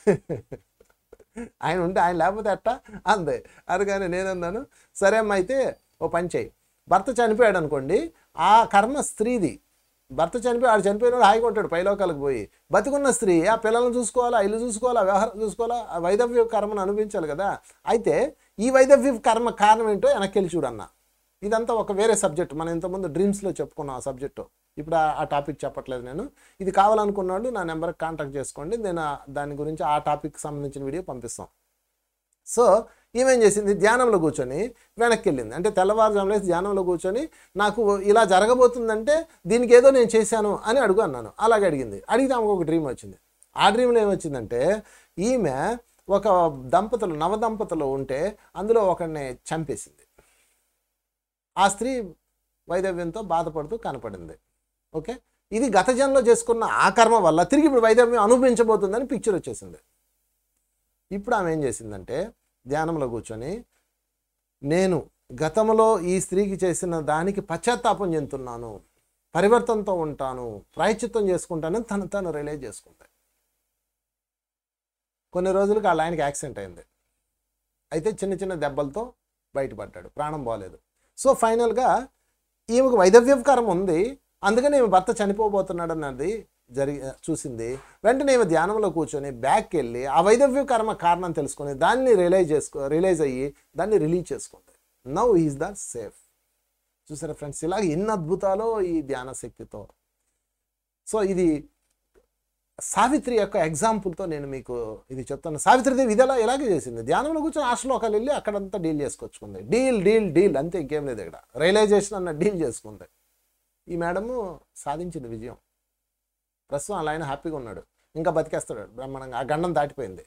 ఆయన ఉంటే ఆయన లేకపోతే ఎట్టా అందే అరగానే నేనన్నాను సరే అమ్మ అయితే ఓ పని చేయి భర్త చనిపోయాడు అనుకోండి ఆ కర్మ స్త్రీది భర్త చనిపోయి ఆడు చనిపోయిన వాడు హాయిగా ఉంటాడు పైలోకాలకు పోయి బతికున్న స్త్రీ ఆ పిల్లల్ని చూసుకోవాలా ఇల్లు చూసుకోవాలా వ్యవహారం చూసుకోవాలా ఆ వైదవ్య కర్మను అనిపించాలి కదా అయితే ఈ వైదవ్య కర్మ కారణం ఏంటో వెనక్కి వెళ్ళి చూడన్న ఇదంతా ఒక వేరే సబ్జెక్ట్ మనం ఇంతకుముందు డ్రీమ్స్లో చెప్పుకున్నాం ఆ సబ్జెక్టు ఇప్పుడు ఆ- ఆ టాపిక్ చెప్పట్లేదు నేను ఇది కావాలనుకున్నాడు నా నెంబర్కి కాంటాక్ట్ చేసుకోండి నేను ఆ- దాని గురించి ఆ టాపిక్ సంబంధించిన వీడియో పంపిస్తాం సో ఈమెం చేసింది ధ్యానంలో కూర్చొని వెనక్కి వెళ్ళింది అంటే తెల్లవారుజామున లేచి ధ్యానంలో కూర్చొని నాకు ఇలా జరగబోతుందంటే దీనికి ఏదో నేను చేశాను అని అడుగు అన్నాను అలాగే అడిగింది అడిగితే ఆమెకు ఒక డ్రీమ్ వచ్చింది ఆ డ్రీమ్లో ఏమొచ్చిందంటే ఈమె ఒక దంపతులు నవదంపతులు ఉంటే అందులో ఒకరిని చంపేసింది ఆ స్త్రీ వైదవ్యంతో బాధపడుతూ కనపడింది ఓకే ఇది గత జన్మలో చేసుకున్న ఆ కర్మ వల్ల తిరిగి ఇప్పుడు వైదవ్యం అనుభవించబోతుందని పిక్చర్ వచ్చేసింది ఇప్పుడు ఆమె ఏం చేసిందంటే ధ్యానంలో కూర్చొని నేను గతంలో ఈ స్త్రీకి చేసిన దానికి పశ్చాత్తాపం చెందుతున్నాను పరివర్తనతో ఉంటాను ప్రాయశ్చిత్తం చేసుకుంటానని తను తను రిలైజ్ చేసుకుంది కొన్ని రోజులకు వాళ్ళ ఆయనకి యాక్సిడెంట్ అయింది అయితే చిన్న చిన్న దెబ్బలతో బయటపడ్డాడు ప్రాణం పోలేదు సో ఫైనల్గా ఈమెకు వైదవ్యకరం ఉంది అందుకని ఈమె భర్త చనిపోబోతున్నాడు అన్నది జరిగి చూసింది వెంటనే ఈమె ధ్యానంలో కూర్చొని బ్యాక్కి వెళ్ళి ఆ వైదవ్య కర్మ కారణం తెలుసుకొని దాన్ని రియలైజ్ చేసుకో రియలైజ్ అయ్యి దాన్ని రిలీజ్ చేసుకుంది నవ్ ఈజ్ ద సేఫ్ చూసారా ఫ్రెండ్స్ ఇలాగ ఎన్ని అద్భుతాలు ఈ ధ్యాన శక్తితో సో ఇది సావిత్రి యొక్క ఎగ్జాంపుల్తో నేను మీకు ఇది చెప్తాను సావిత్రిదేవి ఇది ఎలా ఇలాగే చేసింది ధ్యానంలో కూర్చొని ఆ శ్లోకాలు వెళ్ళి అక్కడంతా డీల్ చేసుకొచ్చుకుంది డీల్ డీల్ డీల్ అంతే ఇంకేం లేదు ఇక్కడ రియలైజేషన్ అన్న డీల్ చేసుకుంది ఈ మేడము సాధించింది విజయం ప్రస్తుతం అలా ఆయన హ్యాపీగా ఉన్నాడు ఇంకా బతికేస్తాడు బ్రహ్మాండంగా ఆ గండం దాటిపోయింది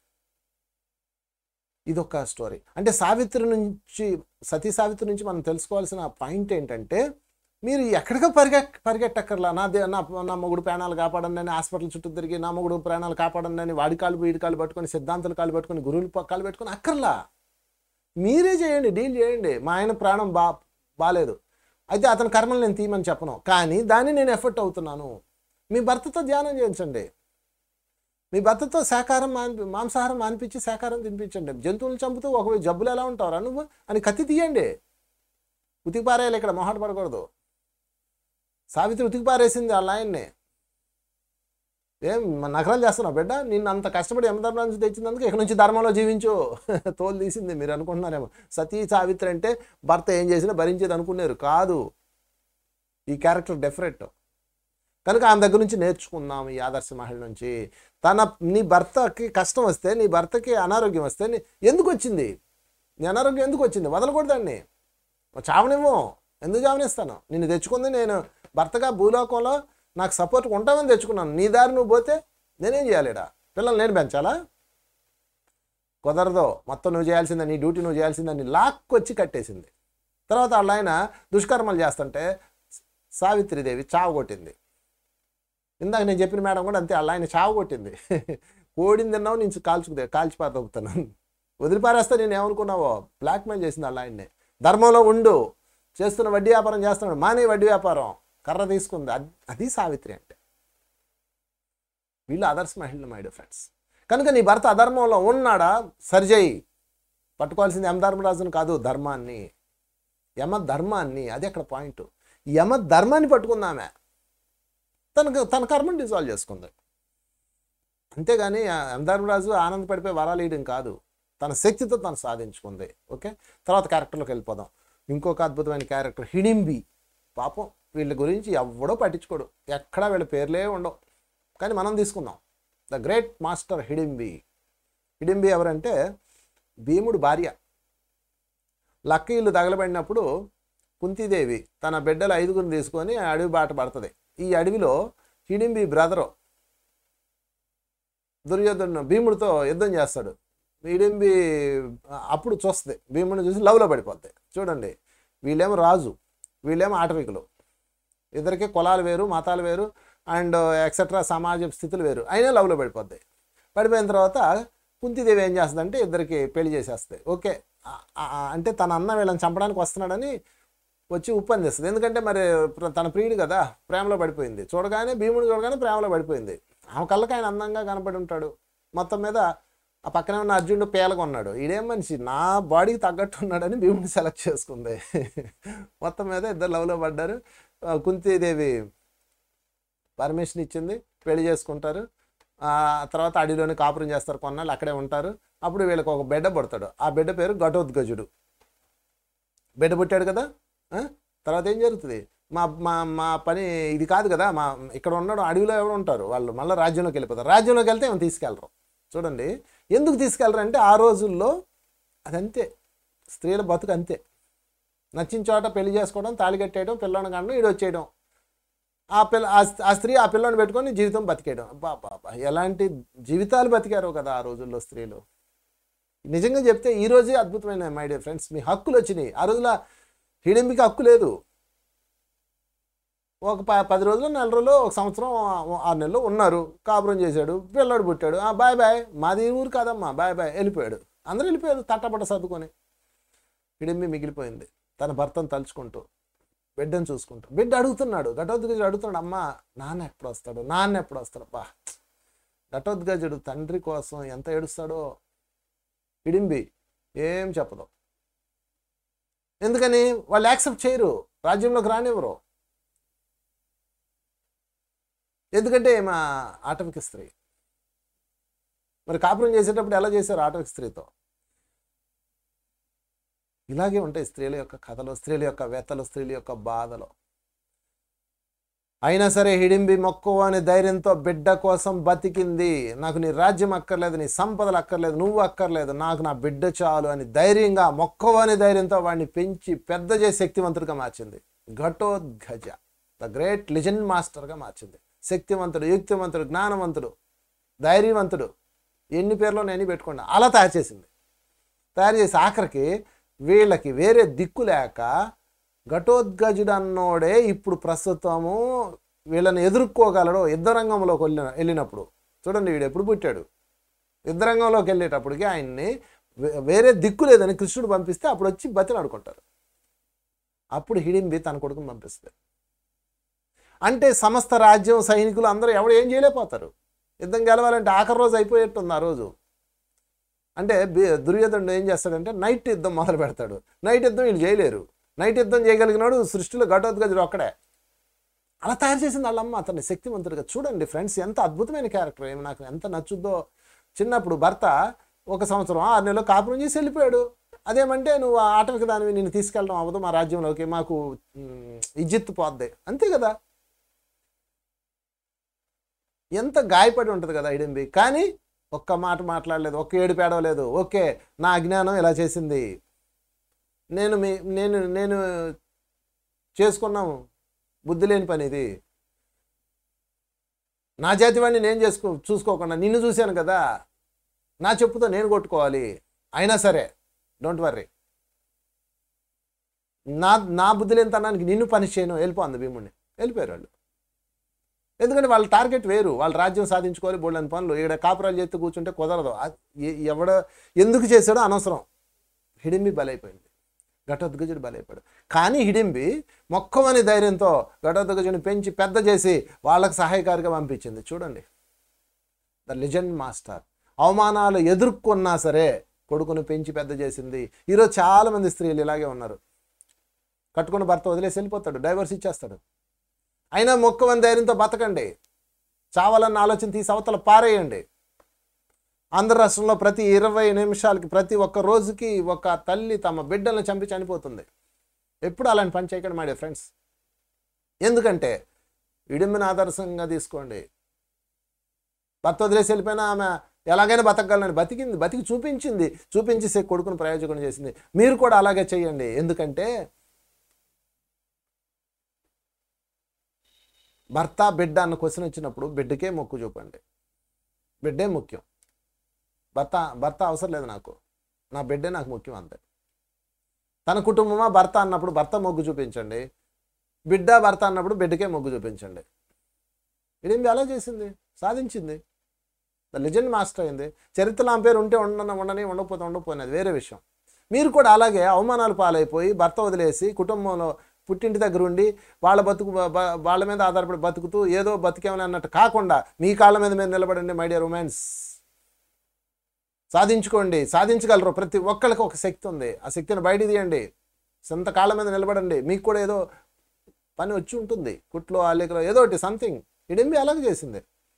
ఇదొక స్టోరీ అంటే సావిత్రి నుంచి సతీ సావిత్రి నుంచి మనం తెలుసుకోవాల్సిన పాయింట్ ఏంటంటే మీరు ఎక్కడికో పరిగె పరిగెట్టక్కర్లా నా దే నా నా మొగుడు ప్రాణాలు కాపాడండి అని హాస్పిటల్ చుట్టూ తిరిగి నా మొగుడు ప్రాణాలు కాపాడండి అని వాడి కాలు వీడి కాలు పట్టుకొని సిద్ధాంతాలు కాలు పట్టుకొని గురువులు ప- కాలు పెట్టుకొని అక్కర్లా మీరే చేయండి డీల్ చేయండి మా ఆయన ప్రాణం బా బాలేదు అయితే అతని కర్మలు నేను తీయమని చెప్పను కానీ దాన్ని నేను ఎఫర్ట్ అవుతున్నాను మీ భర్తతో ధ్యానం చేయించండి మీ భర్తతో శాకాహారం మాని మాంసాహారం మానిపించి శాకాహారం తినిపించండి జంతువులు చంపుతూ ఒక జబ్బులు ఎలా ఉంటారా నువ్వు అని కత్తి తీయండి ఉతికి పారేయాలి ఇక్కడ మొహాట పడకూడదు సావిత్రి ఉతికి పారేసింది వాళ్ళ ఆయన్ని ఏం మన నగరాలు చేస్తున్నావు బిడ్డ నిన్ను అంత కష్టపడి యమధర్మం నుంచి తెచ్చినందుకు ఇక నుంచి ధర్మంలో జీవించు తోలు తీసింది మీరు అనుకుంటున్నారేమో సతీ సావిత్రి అంటే భర్త ఏం చేసినా భరించేది అనుకున్నారు కాదు ఈ క్యారెక్టర్ డెఫరెంట్ కనుక ఆమె దగ్గర నుంచి నేర్చుకుందాం ఈ ఆదర్శ మహిళ నుంచి తన నీ భర్తకి కష్టం వస్తే నీ భర్తకి అనారోగ్యం వస్తే నీ ఎందుకు వచ్చింది నీ అనారోగ్యం ఎందుకు వచ్చింది వదలకూడదండి చావనివ్వం ఎందుకు చావనిస్తాను నిన్ను తెచ్చుకుంది నేను భర్తగా భూలోకంలో నాకు సపోర్ట్ ఉంటామని తెచ్చుకున్నాను నీ దారి నువ్వు పోతే నేనేం చేయాలిడా పిల్లల్ని నేను పెంచాలా కుదరదు మొత్తం నువ్వు చేయాల్సిందే నీ డ్యూటీ నువ్వు చేయాల్సిందని లాక్కొచ్చి కట్టేసింది తర్వాత వాళ్ళ ఆయన దుష్కర్మలు చేస్తుంటే సావిత్రిదేవి చావు కొట్టింది ఇందాక నేను చెప్పిన మేడం కూడా అంతే వాళ్ళ ఆయన చావు కొట్టింది కోడింది తిన్నావు నేను కాల్చుకు కాల్చిపాతవుతున్నాను వదిలిపారేస్తే నేను ఏమనుకున్నావో బ్లాక్మెయిల్ చేసింది వాళ్ళ ఆయన్ని ధర్మంలో ఉండు చేస్తున్న వడ్డీ వ్యాపారం చేస్తున్నాడు మానే వడ్డీ వ్యాపారం కర్ర తీసుకుంది అది అది సావిత్రి అంటే వీళ్ళు ఆదర్శ మహిళలు మై డియర్ ఫ్రెండ్స్ కనుక నీ భర్త అధర్మంలో ఉన్నాడా సరిచేయి పట్టుకోవాల్సింది యమ ధర్మరాజును కాదు ధర్మాన్ని యమ ధర్మాన్ని అది అక్కడ పాయింట్ యమ ధర్మాన్ని పట్టుకుందామే తనకు తన కర్మను డిజాల్వ్ చేసుకుంది అంతేగాని ఆ యమధర్మరాజు ఆనందపడిపోయి వరాలు ఇయడం కాదు తన శక్తితో తను సాధించుకుంది ఓకే తర్వాత క్యారెక్టర్లోకి వెళ్ళిపోదాం ఇంకొక అద్భుతమైన క్యారెక్టర్ హిడింబి పాపం వీళ్ళ గురించి ఎవడో పట్టించుకోడు ఎక్కడా వీళ్ళ పేర్లే ఉండవు కానీ మనం తీసుకుందాం the great master Hidimbi Hidimbi ఎవరంటే భీముడు భార్య లక్క ఇల్లు తగలబడినప్పుడు కుంతీదేవి తన బిడ్డలు ఐదుగురిని తీసుకొని ఆ అడవి బాట పడుతుంది ఈ అడవిలో హిడింబి బ్రదరు దుర్యోధను భీముడితో యుద్ధం చేస్తాడు హిడింబి అప్పుడు చూస్తుంది భీముడిని చూసి లవ్లో పడిపోద్ది చూడండి వీళ్ళేమో రాజు వీళ్ళేమో ఆటవికులు ఇద్దరికి కులాలు వేరు మతాలు వేరు అండ్ ఎక్సెట్రా సమాజ స్థితులు వేరు అయినా లవ్లో పడిపోద్ది పడిపోయిన తర్వాత కుంతిదేవి ఏం చేస్తుందంటే ఇద్దరికి పెళ్లి చేసేస్తుంది ఓకే ఆ- ఆ- అంటే తన అన్న వీళ్ళని చంపడానికి వస్తున్నాడని వచ్చి ఉప్పు అందిస్తుంది ఎందుకంటే మరి ప్ర- తన ప్రియుడు కదా ప్రేమలో పడిపోయింది చూడగానే భీముడు చూడగానే ప్రేమలో పడిపోయింది ఆమె కళ్ళకి ఆయన అందంగా కనపడి ఉంటాడు మొత్తం మీద ఆ పక్కనే ఉన్న అర్జునుడు పేలగా ఉన్నాడు ఈడేం మనిషి నా బాడీకి తగ్గట్టు ఉన్నాడని భీముడిని సెలెక్ట్ చేసుకుంది మొత్తం మీద ఇద్దరు లవ్లో పడ్డారు ఆ, కుంతీదేవి పర్మిషన్ ఇచ్చింది పెళ్లి చేసుకుంటారు ఆ తర్వాత అడవిలోనే కాపురం చేస్తారు కొన్నాళ్ళు అక్కడే ఉంటారు అప్పుడు వీళ్ళకి ఒక బిడ్డ పుడతాడు ఆ బిడ్డ పేరు ఘటోద్గజుడు బిడ్డ పుట్టాడు కదా ఆ? తర్వాత ఏం జరుగుతుంది మా మా మా పని ఇది కాదు కదా మా ఇక్కడ ఉన్నాడు అడవిలో ఎవరు ఉంటారు వాళ్ళు మళ్ళీ రాజ్యంలోకి వెళ్ళిపోతారు రాజ్యంలోకి వెళ్తే ఏమైనా తీసుకెళ్ళరు చూడండి ఎందుకు తీసుకెళ్ళరు అంటే ఆ రోజుల్లో అదంతే స్త్రీల బతుకు అంతే నచ్చిన చోట పెళ్లి చేసుకోవడం తాళి కట్టేయడం పిల్లని కండం ఈడు వచ్చేయడం ఆ పిల్ల ఆ స్- ఆ స్త్రీ ఆ పిల్లని పెట్టుకొని జీవితం బతికేయడం బాబా ఎలాంటి జీవితాలు బతికారో కదా ఆ రోజుల్లో స్త్రీలు నిజంగా చెప్తే ఈ రోజే అద్భుతమైన మై డియర్ ఫ్రెండ్స్ మీ హక్కులు వచ్చినాయి ఆ రోజుల హిడింబికి హక్కు లేదు ఒక ప పది రోజులు నెల రోజులు ఒక సంవత్సరం ఆ- ఆరు నెలలు ఉన్నారు కాపురం చేశాడు పిల్లాడు పుట్టాడు ఆ బాయ్ బాయ్ మాది ఈ ఊరు కాదమ్మా బాయ్ బాయ్ వెళ్ళిపోయాడు అందరూ వెళ్ళిపోయారు తట్టబట్ట సర్దుకొని హిడింబి మిగిలిపోయింది తన భర్తను తలుచుకుంటూ బిడ్డను చూసుకుంటూ బిడ్డ అడుగుతున్నాడు ఘటోద్గజుడు అడుగుతున్నాడు అమ్మ నాన్న ఎప్పుడు వస్తాడు నాన్న ఎప్పుడు వస్తాడు బా ఘటోద్గజుడు తండ్రి కోసం ఎంత ఏడుస్తాడో హిడింబి ఏం చెప్పదు ఎందుకని వాళ్ళు యాక్సెప్ట్ చేయరు రాజ్యంలోకి రానివ్వరు ఎందుకంటే మా ఆటవిక స్త్రీ మరి కాపురం చేసేటప్పుడు ఎలా చేశారు ఆటవిక స్త్రీతో ఇలాగే ఉంటాయి స్త్రీల యొక్క కథలు స్త్రీల యొక్క వ్యతలు స్త్రీల యొక్క బాధలు అయినా సరే హిడింబి మొక్కువ అనే ధైర్యంతో బిడ్డ కోసం బతికింది నాకు నీ రాజ్యం అక్కర్లేదు నీ సంపదలు అక్కర్లేదు నువ్వు అక్కర్లేదు నాకు నా బిడ్డ చాలు అని ధైర్యంగా మొక్కువ అనే ధైర్యంతో వాడిని పెంచి పెద్ద చేసి శక్తివంతుడిగా మార్చింది ఘటోద్గజ ద గ్రేట్ లిజెండ్ మాస్టర్గా మార్చింది శక్తివంతుడు యుక్తివంతుడు జ్ఞానవంతుడు ధైర్యవంతుడు ఎన్ని పేర్లో నేను పెట్టుకున్నా అలా తయారు చేసింది తయారు చేసి ఆఖరికి వీళ్ళకి వేరే దిక్కు లేక ఘటోద్గజుడు అన్నోడే ఇప్పుడు ప్రస్తుతము వీళ్ళని ఎదుర్కోగలడు యుద్ధ రంగంలోకి వెళ్ళిన వెళ్ళినప్పుడు చూడండి వీడు ఎప్పుడు పుట్టాడు యుద్ధ రంగంలోకి వెళ్ళేటప్పటికి ఆయన్ని వే- వేరే దిక్కు లేదని కృష్ణుడు పంపిస్తే అప్పుడు వచ్చి బతిలాడుకుంటారు అప్పుడు హిడింబి తన కొడుకుని పంపిస్తుంది అంటే సమస్త రాజ్యం సైనికులు అందరూ ఎవడు ఏం చేయలేకపోతారు యుద్ధం గెలవాలంటే ఆఖరి రోజు అయిపోయేట్టుంది ఆ రోజు అంటే బి- దుర్యోధనుడు ఏం చేస్తాడంటే నైట్ యుద్ధం మొదలు పెడతాడు నైట్ యుద్ధం వీళ్ళు చేయలేరు నైట్ యుద్ధం చేయగలిగినాడు సృష్టిలో ఘటోద్గజుడు ఒక్కడే అలా తయారు చేసింది వాళ్ళమ్మ అతన్ని శక్తివంతుడిగా చూడండి ఫ్రెండ్స్ ఎంత అద్భుతమైన క్యారెక్టర్ ఏమి నాకు ఎంత నచ్చుద్దో చిన్నప్పుడు భర్త ఒక సంవత్సరం ఆరు నెలలు కాపురం చేసి వెళ్ళిపోయాడు అదేమంటే నువ్వు ఆ ఆటవిక దానివి నేను తీసుకెళ్ళడం అవ్వదు మా రాజ్యంలోకి మాకు మ్, ఇజ్జత్ పోద్ది అంతే కదా ఎంత గాయపడి ఉంటుంది కదా ఐడెంబి కానీ ఒక్క మాట మాట్లాడలేదు ఒక్క ఏడు పేడవలేదు ఓకే నా అజ్ఞానం ఇలా చేసింది నేను మీ నేను నేను చేసుకున్నాము బుద్ధి లేని పని ఇది నా జాతి వాడిని నేను చేసుకో చూసుకోకుండా నిన్ను చూశాను కదా నా చెప్పుతో నేను కొట్టుకోవాలి అయినా సరే డోంట్ వర్రీ నా నా బుద్ధి లేని తనానికి నిన్ను పని చేయను వెళ్ళిపోంది భీముడిని వెళ్ళిపోయారు వాళ్ళు ఎందుకంటే వాళ్ళ టార్గెట్ వేరు వాళ్ళ రాజ్యం సాధించుకోవాలి బోళ్ళని పనులు ఇక్కడ కాపురాలు చేస్తూ కూర్చుంటే కుదరదు అది ఎ- ఎవడ ఎందుకు చేశాడో అనవసరం హిడింబి బలైపోయింది ఘటోద్గజుడు బలైపోయాడు కానీ హిడింబి మొక్కమని ధైర్యంతో ఘటోద్గజుని పెంచి పెద్ద చేసి వాళ్ళకి సహాయకారిగా పంపించింది చూడండి ద లెజెండ్ మాస్టర్ అవమానాలు ఎదుర్కొన్నా సరే కొడుకును పెంచి పెద్ద చేసింది ఈరోజు చాలామంది స్త్రీలు ఇలాగే ఉన్నారు కట్టుకున్న భర్త వదిలేసి వెళ్ళిపోతాడు డైవర్స్ ఇచ్చేస్తాడు అయినా మొక్కవని ధైర్యంతో బతకండి చావాలన్న ఆలోచన తీసి అవతల పారేయండి ఆంధ్ర రాష్ట్రంలో ప్రతి ఇరవై నిమిషాలకి ప్రతి ఒక్క రోజుకి ఒక తల్లి తమ బిడ్డలను చంపి చనిపోతుంది ఎప్పుడు అలాంటి పని చేయకండి మై ఫ్రెండ్స్ ఎందుకంటే ఇడిమిని ఆదర్శంగా తీసుకోండి భర్త వదిలేసి వెళ్ళిపోయినా ఆమె ఎలాగైనా బతకగలని బతికింది బతికి చూపించింది చూపించి సే- కొడుకును ప్రయోజకుని చేసింది మీరు కూడా అలాగే చేయండి ఎందుకంటే భర్త బిడ్డ అన్న క్వశ్చన్ వచ్చినప్పుడు బిడ్డకే మొక్కు చూపండి బిడ్డే ముఖ్యం భర్త భర్త అవసరం లేదు నాకు నా బిడ్డే నాకు ముఖ్యం అంతే తన కుటుంబమా భర్త అన్నప్పుడు భర్త మొగ్గు చూపించండి బిడ్డ భర్త అన్నప్పుడు బిడ్డకే మొగ్గు చూపించండి ఇదేంటి అలా చేసింది సాధించింది ద లెజెండ్ మాస్టర్ అయింది చరిత్రలో ఆమె పేరు ఉంటే ఉండన ఉండని ఉండకపోతే ఉండకపోయినది వేరే విషయం మీరు కూడా అలాగే అవమానాలు పాలైపోయి భర్త వదిలేసి కుటుంబంలో పుట్టింటి దగ్గర ఉండి వాళ్ళ బతుకు బ- బ- వాళ్ళ మీద ఆధారపడి బతుకుతూ ఏదో బతికేమని అన్నట్టు కాకుండా మీ కాళ్ళ మీద మీరు నిలబడండి మై డియర్ ఉమెన్స్ సాధించుకోండి సాధించగలరు ప్రతి ఒక్కరికి ఒక శక్తి ఉంది ఆ శక్తిని బయట తీయండి సొంత కాళ్ళ మీద నిలబడండి మీకు కూడా ఏదో పని వచ్చి ఉంటుంది కుట్లో అల్లికలో ఏదో ఒకటి సంథింగ్ ఇడింబి అలాగే చేసింది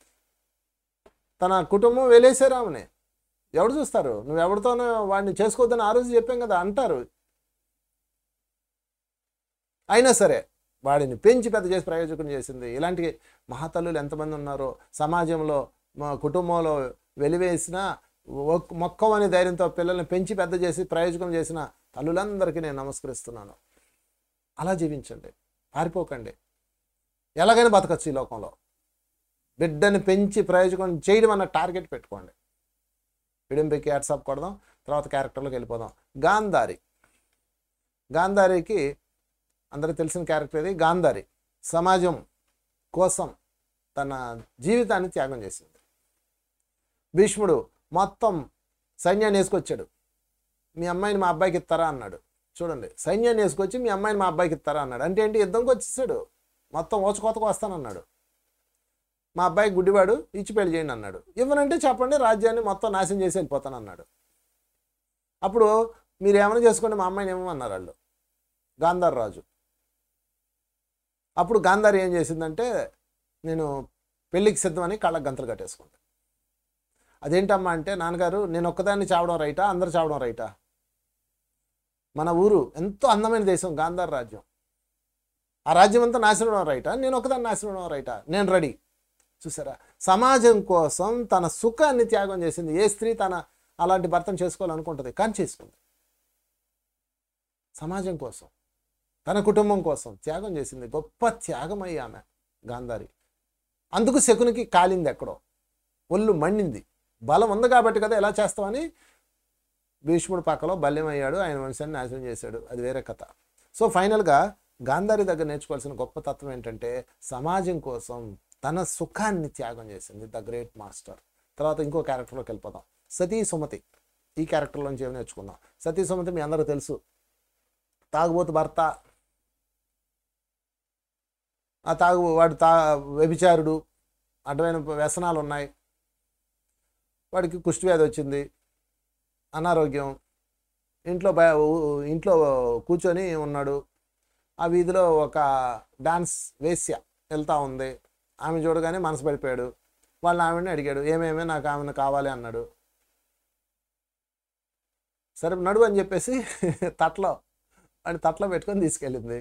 తన కుటుంబం వేలేసారు ఆమెని ఎవడు చూస్తారు నువ్వు ఎవరితోనో వాడిని చేసుకోవద్దని ఆ రోజు చెప్పాం కదా అంటారు అయినా సరే వాడిని పెంచి పెద్ద చేసి ప్రయోజకం చేసింది ఇలాంటి మహాతల్లులు ఎంతమంది ఉన్నారో సమాజంలో మా కుటుంబంలో వెలివేసిన ఒక్- మొక్కవని ధైర్యంతో పిల్లల్ని పెంచి పెద్ద చేసి ప్రయోజకం చేసిన తల్లులందరికీ నేను నమస్కరిస్తున్నాను అలా జీవించండి పారిపోకండి ఎలాగైనా బతకచ్చు ఈ లోకంలో బిడ్డని పెంచి ప్రయోజకం చేయడం అన్న టార్గెట్ పెట్టుకోండి విడింపికి వాట్సాప్ కొడదాం తర్వాత క్యారెక్టర్లోకి వెళ్ళిపోదాం గాంధారి గాంధారికి అందరికీ తెలిసిన క్యారెక్టర్ ఇది గాంధారి సమాజం కోసం తన జీవితాన్ని త్యాగం చేసింది భీష్ముడు మొత్తం సైన్యాన్ని వేసుకొచ్చాడు మీ అమ్మాయిని మా అబ్బాయికి ఇస్తారా అన్నాడు చూడండి సైన్యాన్ని వేసుకొచ్చి మీ అమ్మాయిని మా అబ్బాయికి ఇస్తారా అన్నాడు అంటే ఏంటి యుద్ధంకి వచ్చేసాడు మొత్తం ఓచుకోతకు వస్తానన్నాడు మా అబ్బాయి గుడ్డివాడు ఇచ్చి పెళ్లి చేయండి అన్నాడు ఇవ్వనంటే చెప్పండి రాజ్యాన్ని మొత్తం నాశనం చేసి వెళ్ళిపోతాను అన్నాడు అప్పుడు మీరు ఏమైనా చేసుకోండి మా అమ్మాయిని ఏమన్నారు వాళ్ళు గాంధార్ రాజు అప్పుడు గాంధారి ఏం చేసిందంటే నేను పెళ్ళికి సిద్ధమని కళ్ళకు గంతలు కట్టేసుకుంటా అదేంటమ్మా అంటే నాన్నగారు నేను ఒక్కదాన్ని చావడం రైటా అందరు చావడం రైటా మన ఊరు ఎంతో అందమైన దేశం గాంధార్ రాజ్యం ఆ రాజ్యం అంతా నాశనం అవడం రైటా నేను ఒకదాన్ని నాశనం అవడం రైటా నేను రెడీ చూసారా సమాజం కోసం తన సుఖాన్ని త్యాగం చేసింది ఏ స్త్రీ తన అలాంటి భర్తను చేసుకోవాలనుకుంటుంది కానీ చేసుకుంది సమాజం కోసం తన కుటుంబం కోసం త్యాగం చేసింది గొప్ప త్యాగం అయ్యి ఆమె గాంధారి అందుకు శకునికి కాలింది ఎక్కడో ఒళ్ళు మండింది బలం ఉంది కాబట్టి కదా ఎలా చేస్తామని భీష్ముడు పక్కలో బల్యం అయ్యాడు ఆయన వంశాన్ని నాశనం చేశాడు అది వేరే కథ సో ఫైనల్గా గాంధారి దగ్గర నేర్చుకోవాల్సిన గొప్ప తత్వం ఏంటంటే సమాజం కోసం తన సుఖాన్ని త్యాగం చేసింది ద గ్రేట్ మాస్టర్ తర్వాత ఇంకో క్యారెక్టర్లోకి వెళ్ళిపోదాం సతీ సుమతి ఈ క్యారెక్టర్లోంచి ఏమి నేర్చుకుందాం సతీ సుమతి మీ అందరూ తెలుసు తాగుబోతు భర్త ఆ తాగు వాడు తా వ్యభిచారుడు అడ్డమైన వ్యసనాలు ఉన్నాయి వాడికి కుష్టి వ్యాధి వచ్చింది అనారోగ్యం ఇంట్లో బయ ఊ- ఇంట్లో కూర్చొని ఉన్నాడు ఆ వీధిలో ఒక డాన్స్ వేశ్య వెళ్తా ఉంది ఆమె చూడగానే మనసు పడిపోయాడు వాళ్ళ ఆమెని అడిగాడు ఏమేమి నాకు ఆమెను కావాలి అన్నాడు సరే నడు అని చెప్పేసి తట్లో వాడిని తట్లో పెట్టుకొని తీసుకెళ్ళింది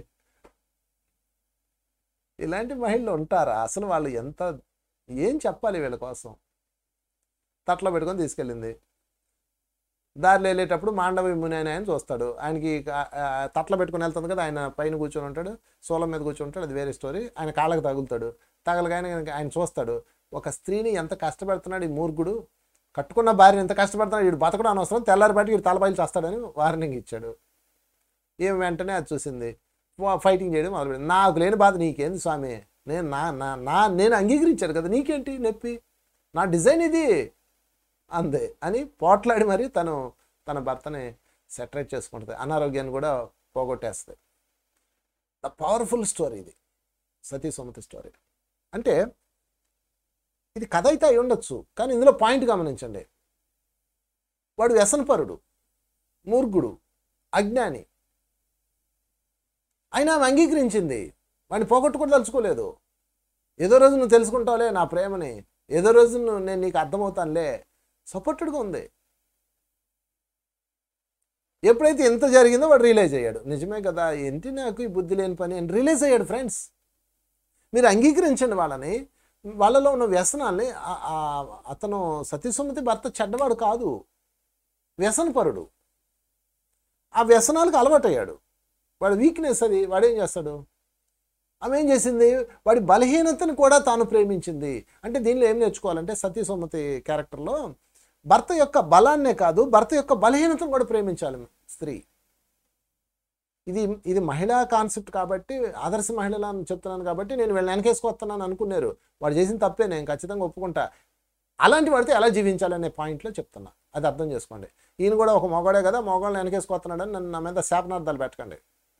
ఇలాంటి మహిళలు ఉంటారా అసలు వాళ్ళు ఎంత ఏం చెప్పాలి వీళ్ళ కోసం తట్లో పెట్టుకొని తీసుకెళ్ళింది దారిలో వెళ్ళేటప్పుడు మాండవి ముని అని ఆయన చూస్తాడు ఆయనకి ఆ- ఆ తట్లో పెట్టుకొని వెళ్తుంది కదా ఆయన పైన కూర్చొని ఉంటాడు సోలం మీద కూర్చొని ఉంటాడు అది వేరే స్టోరీ ఆయన కాళ్ళకి తగులుతాడు తగలగానే ఆయన చూస్తాడు ఒక స్త్రీని ఎంత కష్టపెడుతున్నాడు ఈ మూర్ఖుడు కట్టుకున్న భార్యని ఎంత కష్టపెడుతున్నాడు వీడు బతకడం అనవసరం తెల్లారి బట్టి వీడు తలబయలు చేస్తాడని వార్నింగ్ ఇచ్చాడు ఏం వెంటనే అది చూసింది వా- ఫైటింగ్ చేయడం మొదలుపెట్టింది నాకు లేని బాధ నీకేంది స్వామి నేను నా నా నా నేను అంగీకరించాను కదా నీకేంటి నొప్పి నా డిజైన్ ఇది అందే అని పోట్లాడి మరి తను తన భర్తని సెటరేట్ చేసుకుంటుంది అనారోగ్యాన్ని కూడా పోగొట్టేస్తుంది ద పవర్ఫుల్ స్టోరీ ఇది సతీ సుమతి స్టోరీ అంటే ఇది కథ అయితే అయి ఉండొచ్చు కానీ ఇందులో పాయింట్ గమనించండి వాడు వ్యసనపరుడు మూర్ఖుడు అజ్ఞాని అయినా ఆమె అంగీకరించింది వాడిని పోగొట్టుకుని తలుచుకోలేదు ఏదో రోజు నువ్వు తెలుసుకుంటావులే నా ప్రేమని ఏదో రోజు నువ్వు నేను నీకు అర్థమవుతానులే సపోర్టెడ్గా ఉంది ఎప్పుడైతే ఎంత జరిగిందో వాడు రియలైజ్ అయ్యాడు నిజమే కదా ఏంటి నాకు ఈ బుద్ధి లేని పని అని రియలైజ్ అయ్యాడు ఫ్రెండ్స్ మీరు అంగీకరించండి వాళ్ళని వాళ్ళలో ఉన్న వ్యసనాల్ని ఆ- ఆ- అతను సతీసుమతి భర్త చెడ్డవాడు కాదు వ్యసనపరుడు ఆ వ్యసనాలకు అలవాటయ్యాడు వాడి వీక్నెస్ అది వాడు ఏం చేస్తాడు ఆమె ఏం చేసింది వాడి బలహీనతను కూడా తాను ప్రేమించింది అంటే దీనిలో ఏం నేర్చుకోవాలంటే సతీసుమతి క్యారెక్టర్లో భర్త యొక్క బలాన్నే కాదు భర్త యొక్క బలహీనతను కూడా ప్రేమించాలి స్త్రీ ఇది ఇది మహిళా కాన్సెప్ట్ కాబట్టి ఆదర్శ మహిళలు అని చెప్తున్నాను కాబట్టి నేను వీళ్ళని వెనకేసుకొస్తున్నాను అనుకున్నారు వాడు చేసిన తప్పే నేను ఖచ్చితంగా ఒప్పుకుంటా అలాంటి వాడితే ఎలా జీవించాలనే పాయింట్లో చెప్తున్నా అది అర్థం చేసుకోండి ఈయన కూడా ఒక మొగాడే కదా మొగాళ్ళని వెనకేసుకొస్తున్నాడని నన్ను నా మీద శాపనార్థాలు పెట్టకండి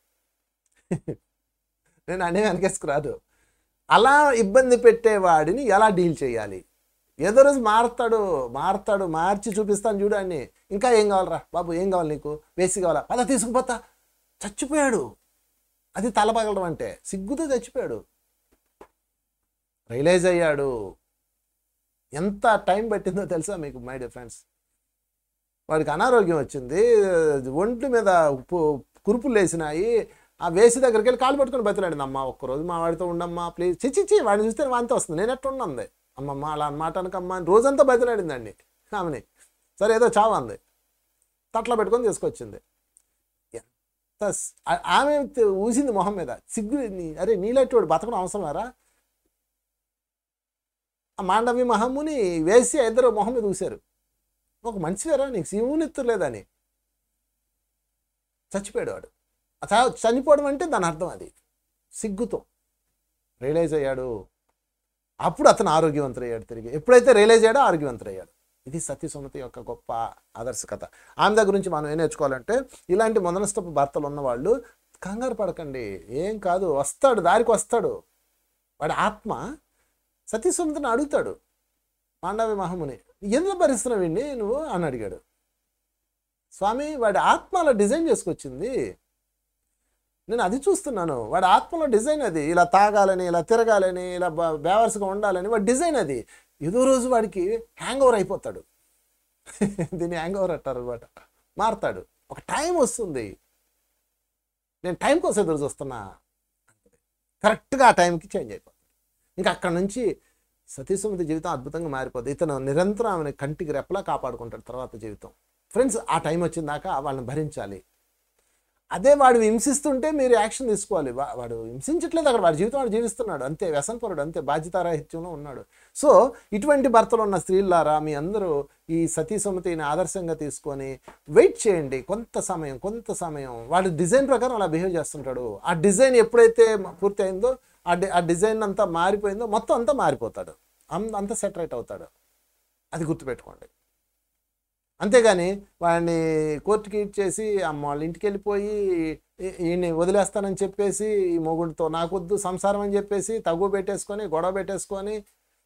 నేను అనే వెనకేసుకురాదు అలా ఇబ్బంది పెట్టేవాడిని ఎలా డీల్ చేయాలి ఏదో రోజు మారుతాడు మారుతాడు మార్చి చూపిస్తాను చూడు అన్ని ఇంకా ఏం కావాలరా బాబు ఏం కావాలి నీకు వేసి కావాలా పద తీసుకుపోతా చచ్చిపోయాడు అది తలపగలడం అంటే సిగ్గుతో చచ్చిపోయాడు రియలైజ్ అయ్యాడు ఎంత టైం పట్టిందో తెలుసా మీకు మై డియర్ ఫ్రెండ్స్ వాడికి అనారోగ్యం వచ్చింది ఒంటి మీద పు- కురుపులు లేసినాయి ఆ వేసి దగ్గరికి వెళ్ళి కాలు పట్టుకొని బతిలాడింది అమ్మ ఒక్కరోజు మా వాడితో ఉండమ్మా ప్లీజ్ చిచ్చి చి వాడిని చూస్తే వాంతి వస్తుంది నేను ఎట్లా ఉన్నది అమ్మమ్మ అలా అనమాట అనకమ్మా అని రోజంతా బతిలాడిందండి ఆమెని సరే ఏదో చావు అంది తట్లో పెట్టుకొని తీసుకొచ్చింది ఎంత స్- ఆ- ఆమె త- ఊసింది మొహం మీద సిగ్గు నీ- అరే నీలాంటి వాడు బతకడం అవసరమారా ఆ మాండవి మహమ్ముని వేసి ఆ ఇద్దరు మొహం మీద ఊశారు ఒక మనిషివేరా నీకు శివునెత్తు లేదని చచ్చిపోయాడు వాడు ఆ చ- చనిపోవడం అంటే దాని అర్థం అది సిగ్గుతో రియలైజ్ అయ్యాడు అప్పుడు అతను ఆరోగ్యవంతుడయ్యాడు తిరిగి ఎప్పుడైతే రియలైజ్ అయ్యాడో ఆరోగ్యవంతుడయ్యాడు ఇది సత్యసుమతి యొక్క గొప్ప ఆదర్శకత ఆమె దగ్గర నుంచి మనం ఏం నేర్చుకోవాలంటే ఇలాంటి మొదనస్తపు భర్తలు ఉన్నవాళ్ళు కంగారు పడకండి ఏం కాదు వస్తాడు దారికి వస్తాడు వాడి ఆత్మ సతీసుమతిని అడుగుతాడు మాండవి మహముని ఎందుకు భరిస్తున్నావు వీడిని నువ్వు అని అడిగాడు స్వామి వాడి ఆత్మ అలా డిజైన్ చేసుకొచ్చింది నేను అది చూస్తున్నాను వాడి ఆత్మలో డిజైన్ అది ఇలా తాగాలని ఇలా తిరగాలని ఇలా బ- బేవర్స్గా ఉండాలని వాడి డిజైన్ అది ఏదో రోజు వాడికి హ్యాంగ్ ఓవర్ అయిపోతాడు దీన్ని హ్యాంగ్ ఓవర్ అంటారు అనమాట మారుతాడు ఒక టైం వస్తుంది నేను టైం కోసం ఎదురు చూస్తున్నా కరెక్ట్గా ఆ టైంకి చేంజ్ అయిపోతుంది ఇంకా అక్కడ నుంచి సతీసుమతి జీవితం అద్భుతంగా మారిపోద్ది ఇతను నిరంతరం ఆమెను కంటికి రెప్పలా కాపాడుకుంటాడు తర్వాత జీవితం ఫ్రెండ్స్ ఆ టైం వచ్చిన దాకా వాళ్ళని భరించాలి అదే వాడు హింసిస్తుంటే మీరు యాక్షన్ తీసుకోవాలి వా- వాడు హింసించట్లేదు అక్కడ వాడి జీవితం వాడు జీవిస్తున్నాడు అంతే వ్యసనపరుడు అంతే బాధ్యతారాహిత్యంలో ఉన్నాడు సో ఇటువంటి భర్తలు ఉన్న స్త్రీలారా మీ అందరూ ఈ సతీ సుమతిని ఆదర్శంగా తీసుకొని వెయిట్ చేయండి కొంత సమయం కొంత సమయం వాడు డిజైన్ ప్రకారం అలా బిహేవ్ చేస్తుంటాడు ఆ డిజైన్ ఎప్పుడైతే మ- పూర్తి అయిందో ఆ డి ఆ డిజైన్ అంతా మారిపోయిందో మొత్తం అంతా మారిపోతాడు అం- అంతా సెటరేట్ అవుతాడు అది గుర్తుపెట్టుకోండి అంతేగాని వాడిని కోర్టుకి ఇచ్చేసి అమ్మ వాళ్ళ ఇంటికి వెళ్ళిపోయి ఈ- ఈయన్ని వదిలేస్తానని చెప్పేసి ఈ మొగుడితో నాకొద్దు సంసారం అని చెప్పేసి తగ్గు పెట్టేసుకొని గొడవ పెట్టేసుకొని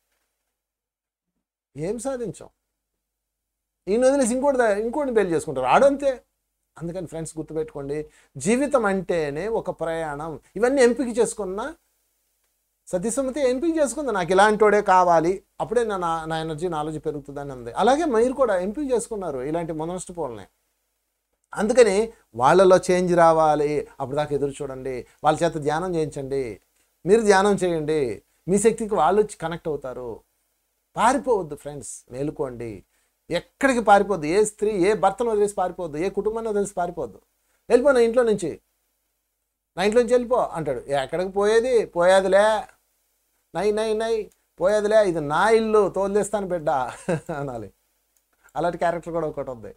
ఏం సాధించాం ఈయన వదిలేసి ఇంకోటి దా- ఇంకోటిని పెళ్లి చేసుకుంటారు ఆడంతే అందుకని ఫ్రెండ్స్ గుర్తుపెట్టుకోండి జీవితం అంటేనే ఒక ప్రయాణం ఇవన్నీ ఎంపిక చేసుకున్న సతీసుమతి ఎంపిక చేసుకుంది నాకు ఇలాంటోడే కావాలి అప్పుడే నా నా- నా ఎనర్జీ నాలెడ్జ్ పెరుగుతుందని ఉంది అలాగే మీరు కూడా ఎంపిక చేసుకున్నారు ఇలాంటి మొనస్ట్ పోల్ని అందుకని వాళ్ళలో చేంజ్ రావాలి అప్పుడు దాకా ఎదురు చూడండి వాళ్ళ చేత ధ్యానం చేయించండి మీరు ధ్యానం చేయండి మీ శక్తికి వాళ్ళు వచ్చి కనెక్ట్ అవుతారు పారిపోవద్దు ఫ్రెండ్స్ మేలుకోండి ఎక్కడికి పారిపోద్దు ఏ స్త్రీ ఏ భర్తను వదిలేసి పారిపోద్దు ఏ కుటుంబాన్ని వదిలేసి పారిపోద్దు వెళ్ళిపో నా ఇంట్లో నుంచి నా ఇంట్లో నుంచి వెళ్ళిపో అంటాడు ఎక్కడికి పోయేది పోయేదిలే నై నై నై పోయేదిలే ఇది నా ఇల్లు తోలేస్తాను బిడ్డ అనాలి అలాంటి క్యారెక్టర్ కూడా ఒకటి ఉంది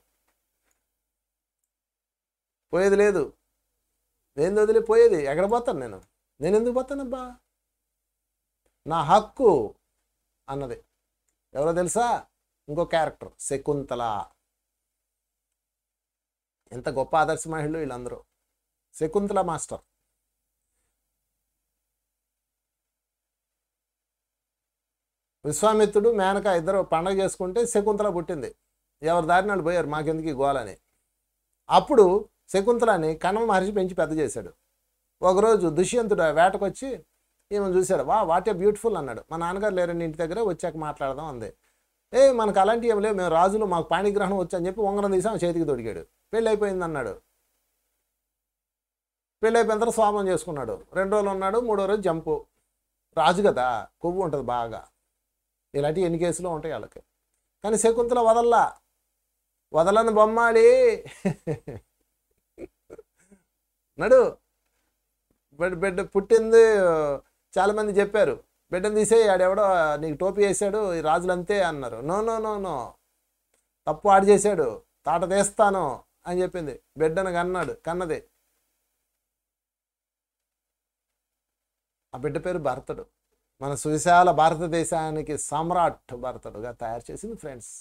పోయేది లేదు నేను వదిలే పోయేది ఎక్కడ పోతాను నేను నేను ఎందుకు పోతానబ్బా నా హక్కు అన్నది ఎవరో తెలుసా ఇంకో క్యారెక్టర్ శకుంతల ఎంత గొప్ప ఆదర్శ మహిళలు వీళ్ళందరూ శకుంతల మాస్టర్ విశ్వామిత్రుడు మేనక ఇద్దరు పండగ చేసుకుంటే శకుంతల పుట్టింది ఎవరి దారిని వాళ్ళు పోయారు మాకెందుకు ఈ గోలని అప్పుడు శకుంతలని కణమ మహర్షి పెంచి పెద్ద చేశాడు ఒకరోజు దుష్యంతుడు వేటకొచ్చి ఈమెను చూశాడు వా వాట్ ఏ బ్యూటిఫుల్ అన్నాడు మా నాన్నగారు లేరండి ఇంటి దగ్గర వచ్చాక మాట్లాడదాం అంది ఏ మనకు అలాంటివి ఏమి లేవు మేము రాజులు మాకు పాణిగ్రహణం వచ్చని చెప్పి ఉంగరం తీసి ఆమె చేతికి దొడిగాడు పెళ్ళి అయిపోయింది అన్నాడు పెళ్ళి అయిపోయిన తర్వాత స్వామం చేసుకున్నాడు రెండు రోజులు ఉన్నాడు మూడో రోజు జంపు రాజు కదా కొవ్వు ఉంటుంది బాగా ఇలాంటి ఎన్ని కేసులు ఉంటాయి వాళ్ళకి కానీ శకుంతల వదల్లా వదలని బొమ్మాలి నడు బిడ్డ బిడ్డ పుట్టింది చాలామంది చెప్పారు బిడ్డను తీసే ఆడెవడో నీకు టోపీ వేసాడు ఈ రాజులు అంతే అన్నారు నో నో నో నో తప్పు ఆడు చేశాడు తాట తీస్తాను అని చెప్పింది బిడ్డను కన్నాడు కన్నది ఆ బిడ్డ పేరు భరతుడు మన సువిశాల భారతదేశానికి సమ్రాట్ భరతుడుగా తయారు చేసింది ఫ్రెండ్స్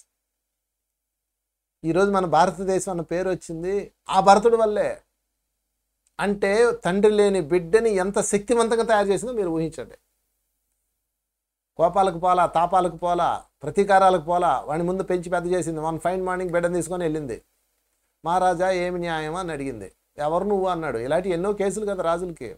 ఈరోజు మన భారతదేశం అన్న పేరు వచ్చింది ఆ భరతుడి వల్లే అంటే తండ్రి లేని బిడ్డని ఎంత శక్తివంతంగా తయారు చేసిందో మీరు ఊహించండి కోపాలకు పోలా తాపాలకు పోలా ప్రతీకారాలకు పోలా వాడిని ముందు పెంచి పెద్ద చేసింది వన్ ఫైన్ మార్నింగ్ బిడ్డను తీసుకొని వెళ్ళింది మహారాజా ఏమి న్యాయం అని అడిగింది ఎవరు నువ్వు అన్నాడు ఇలాంటి ఎన్నో కేసులు కదా రాజులకి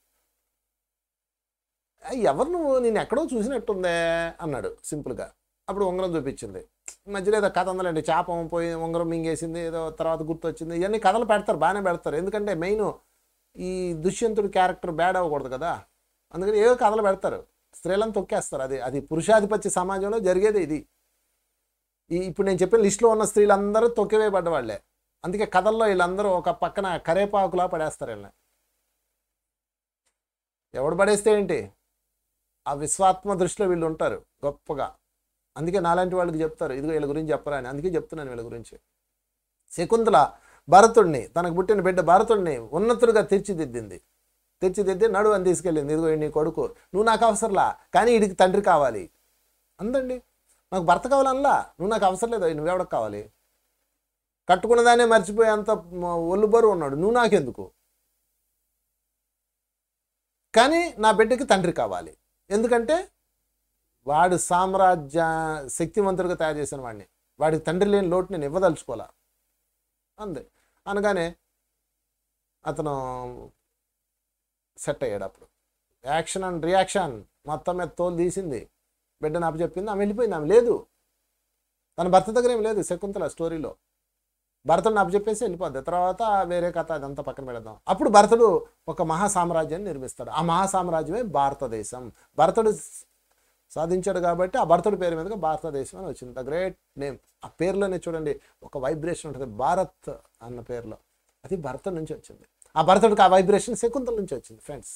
"ఆ, ఎవరు నువ్వు నేను ఎక్కడో చూసినట్టుందే అన్నాడు సింపుల్గా అప్పుడు ఉంగరం చూపించింది మధ్యలో ఏదో కథ ఉందండి చేపం పోయి ఉంగరం మింగేసింది ఏదో తర్వాత గుర్తొచ్చింది ఇవన్నీ కథలు పెడతారు బాగానే పెడతారు ఎందుకంటే మెయిన్ ఈ దుష్యంతుడి క్యారెక్టర్ బ్యాడ్ అవ్వకూడదు కదా అందుకని ఏవో కథలు పెడతారు స్త్రీలను తొక్కేస్తారు అది అది పురుషాధిపత్య సమాజంలో జరిగేది ఇది ఈ ఇప్పుడు నేను చెప్పిన లిస్టులో ఉన్న స్త్రీలందరూ తొక్కివేయబడ్డ వాళ్ళే అందుకే కథల్లో వీళ్ళందరూ ఒక పక్కన కరేపాకులా పడేస్తారు వీళ్ళని ఎవడు పడేస్తే ఏంటి ఆ విశ్వాత్మ దృష్టిలో వీళ్ళు ఉంటారు గొప్పగా అందుకే నాలాంటి వాళ్ళకి చెప్తారు ఇదిగో వీళ్ళ గురించి చెప్పరా అని అందుకే చెప్తున్నాను వీళ్ళ గురించి శకుంతల భరతుడిని తనకు పుట్టిన బిడ్డ భరతుడిని ఉన్నతుడిగా తీర్చిదిద్దింది తీర్చిదిద్ది నడు అని తీసుకెళ్ళింది ఇదిగో ఈ నీ కొడుకు నువ్వు నాకు అవసరంలా కానీ వీడికి తండ్రి కావాలి అందండి నాకు భర్త కావాలనలా నువ్వు నాకు అవసరం లేదు నువ్వెవడకు కావాలి కట్టుకున్నదానే మర్చిపోయేంత మ- ఒళ్ళు బరువు ఉన్నాడు నువ్వు నాకెందుకు కానీ నా బిడ్డకి తండ్రి కావాలి ఎందుకంటే వాడు సామ్రాజ్య శక్తివంతుడిగా తయారు చేసిన వాడిని వాడికి తండ్రి లేని లోటు నేను ఇవ్వదలుచుకోవాలా అందే అనగానే అతను సెట్ అయ్యాడు అప్పుడు యాక్షన్ అండ్ రియాక్షన్ మొత్తం మీద తోలు తీసింది బిడ్డను అప్పచెప్పింది ఆమె వెళ్ళిపోయింది ఆమె లేదు తన భర్త దగ్గర ఏం లేదు శకుంతల స్టోరీలో భరతుడిని అప్పచెప్పేసి వెళ్ళిపోద్ది తర్వాత వేరే కథ అదంతా పక్కన పెడదాం అప్పుడు భరతుడు ఒక మహా సామ్రాజ్యాన్ని నిర్మిస్తాడు ఆ మహా సామ్రాజ్యమే భారతదేశం భరతుడు సాధించాడు కాబట్టి ఆ భరతుడి పేరు మీదుగా భారతదేశం అని వచ్చింది ద గ్రేట్ నేమ్ ఆ పేరులోనే చూడండి ఒక వైబ్రేషన్ ఉంటుంది భారత్ అన్న పేరులో అది భరతుడి నుంచి వచ్చింది ఆ భరతుడికి ఆ వైబ్రేషన్ శకుంతల నుంచి వచ్చింది ఫ్రెండ్స్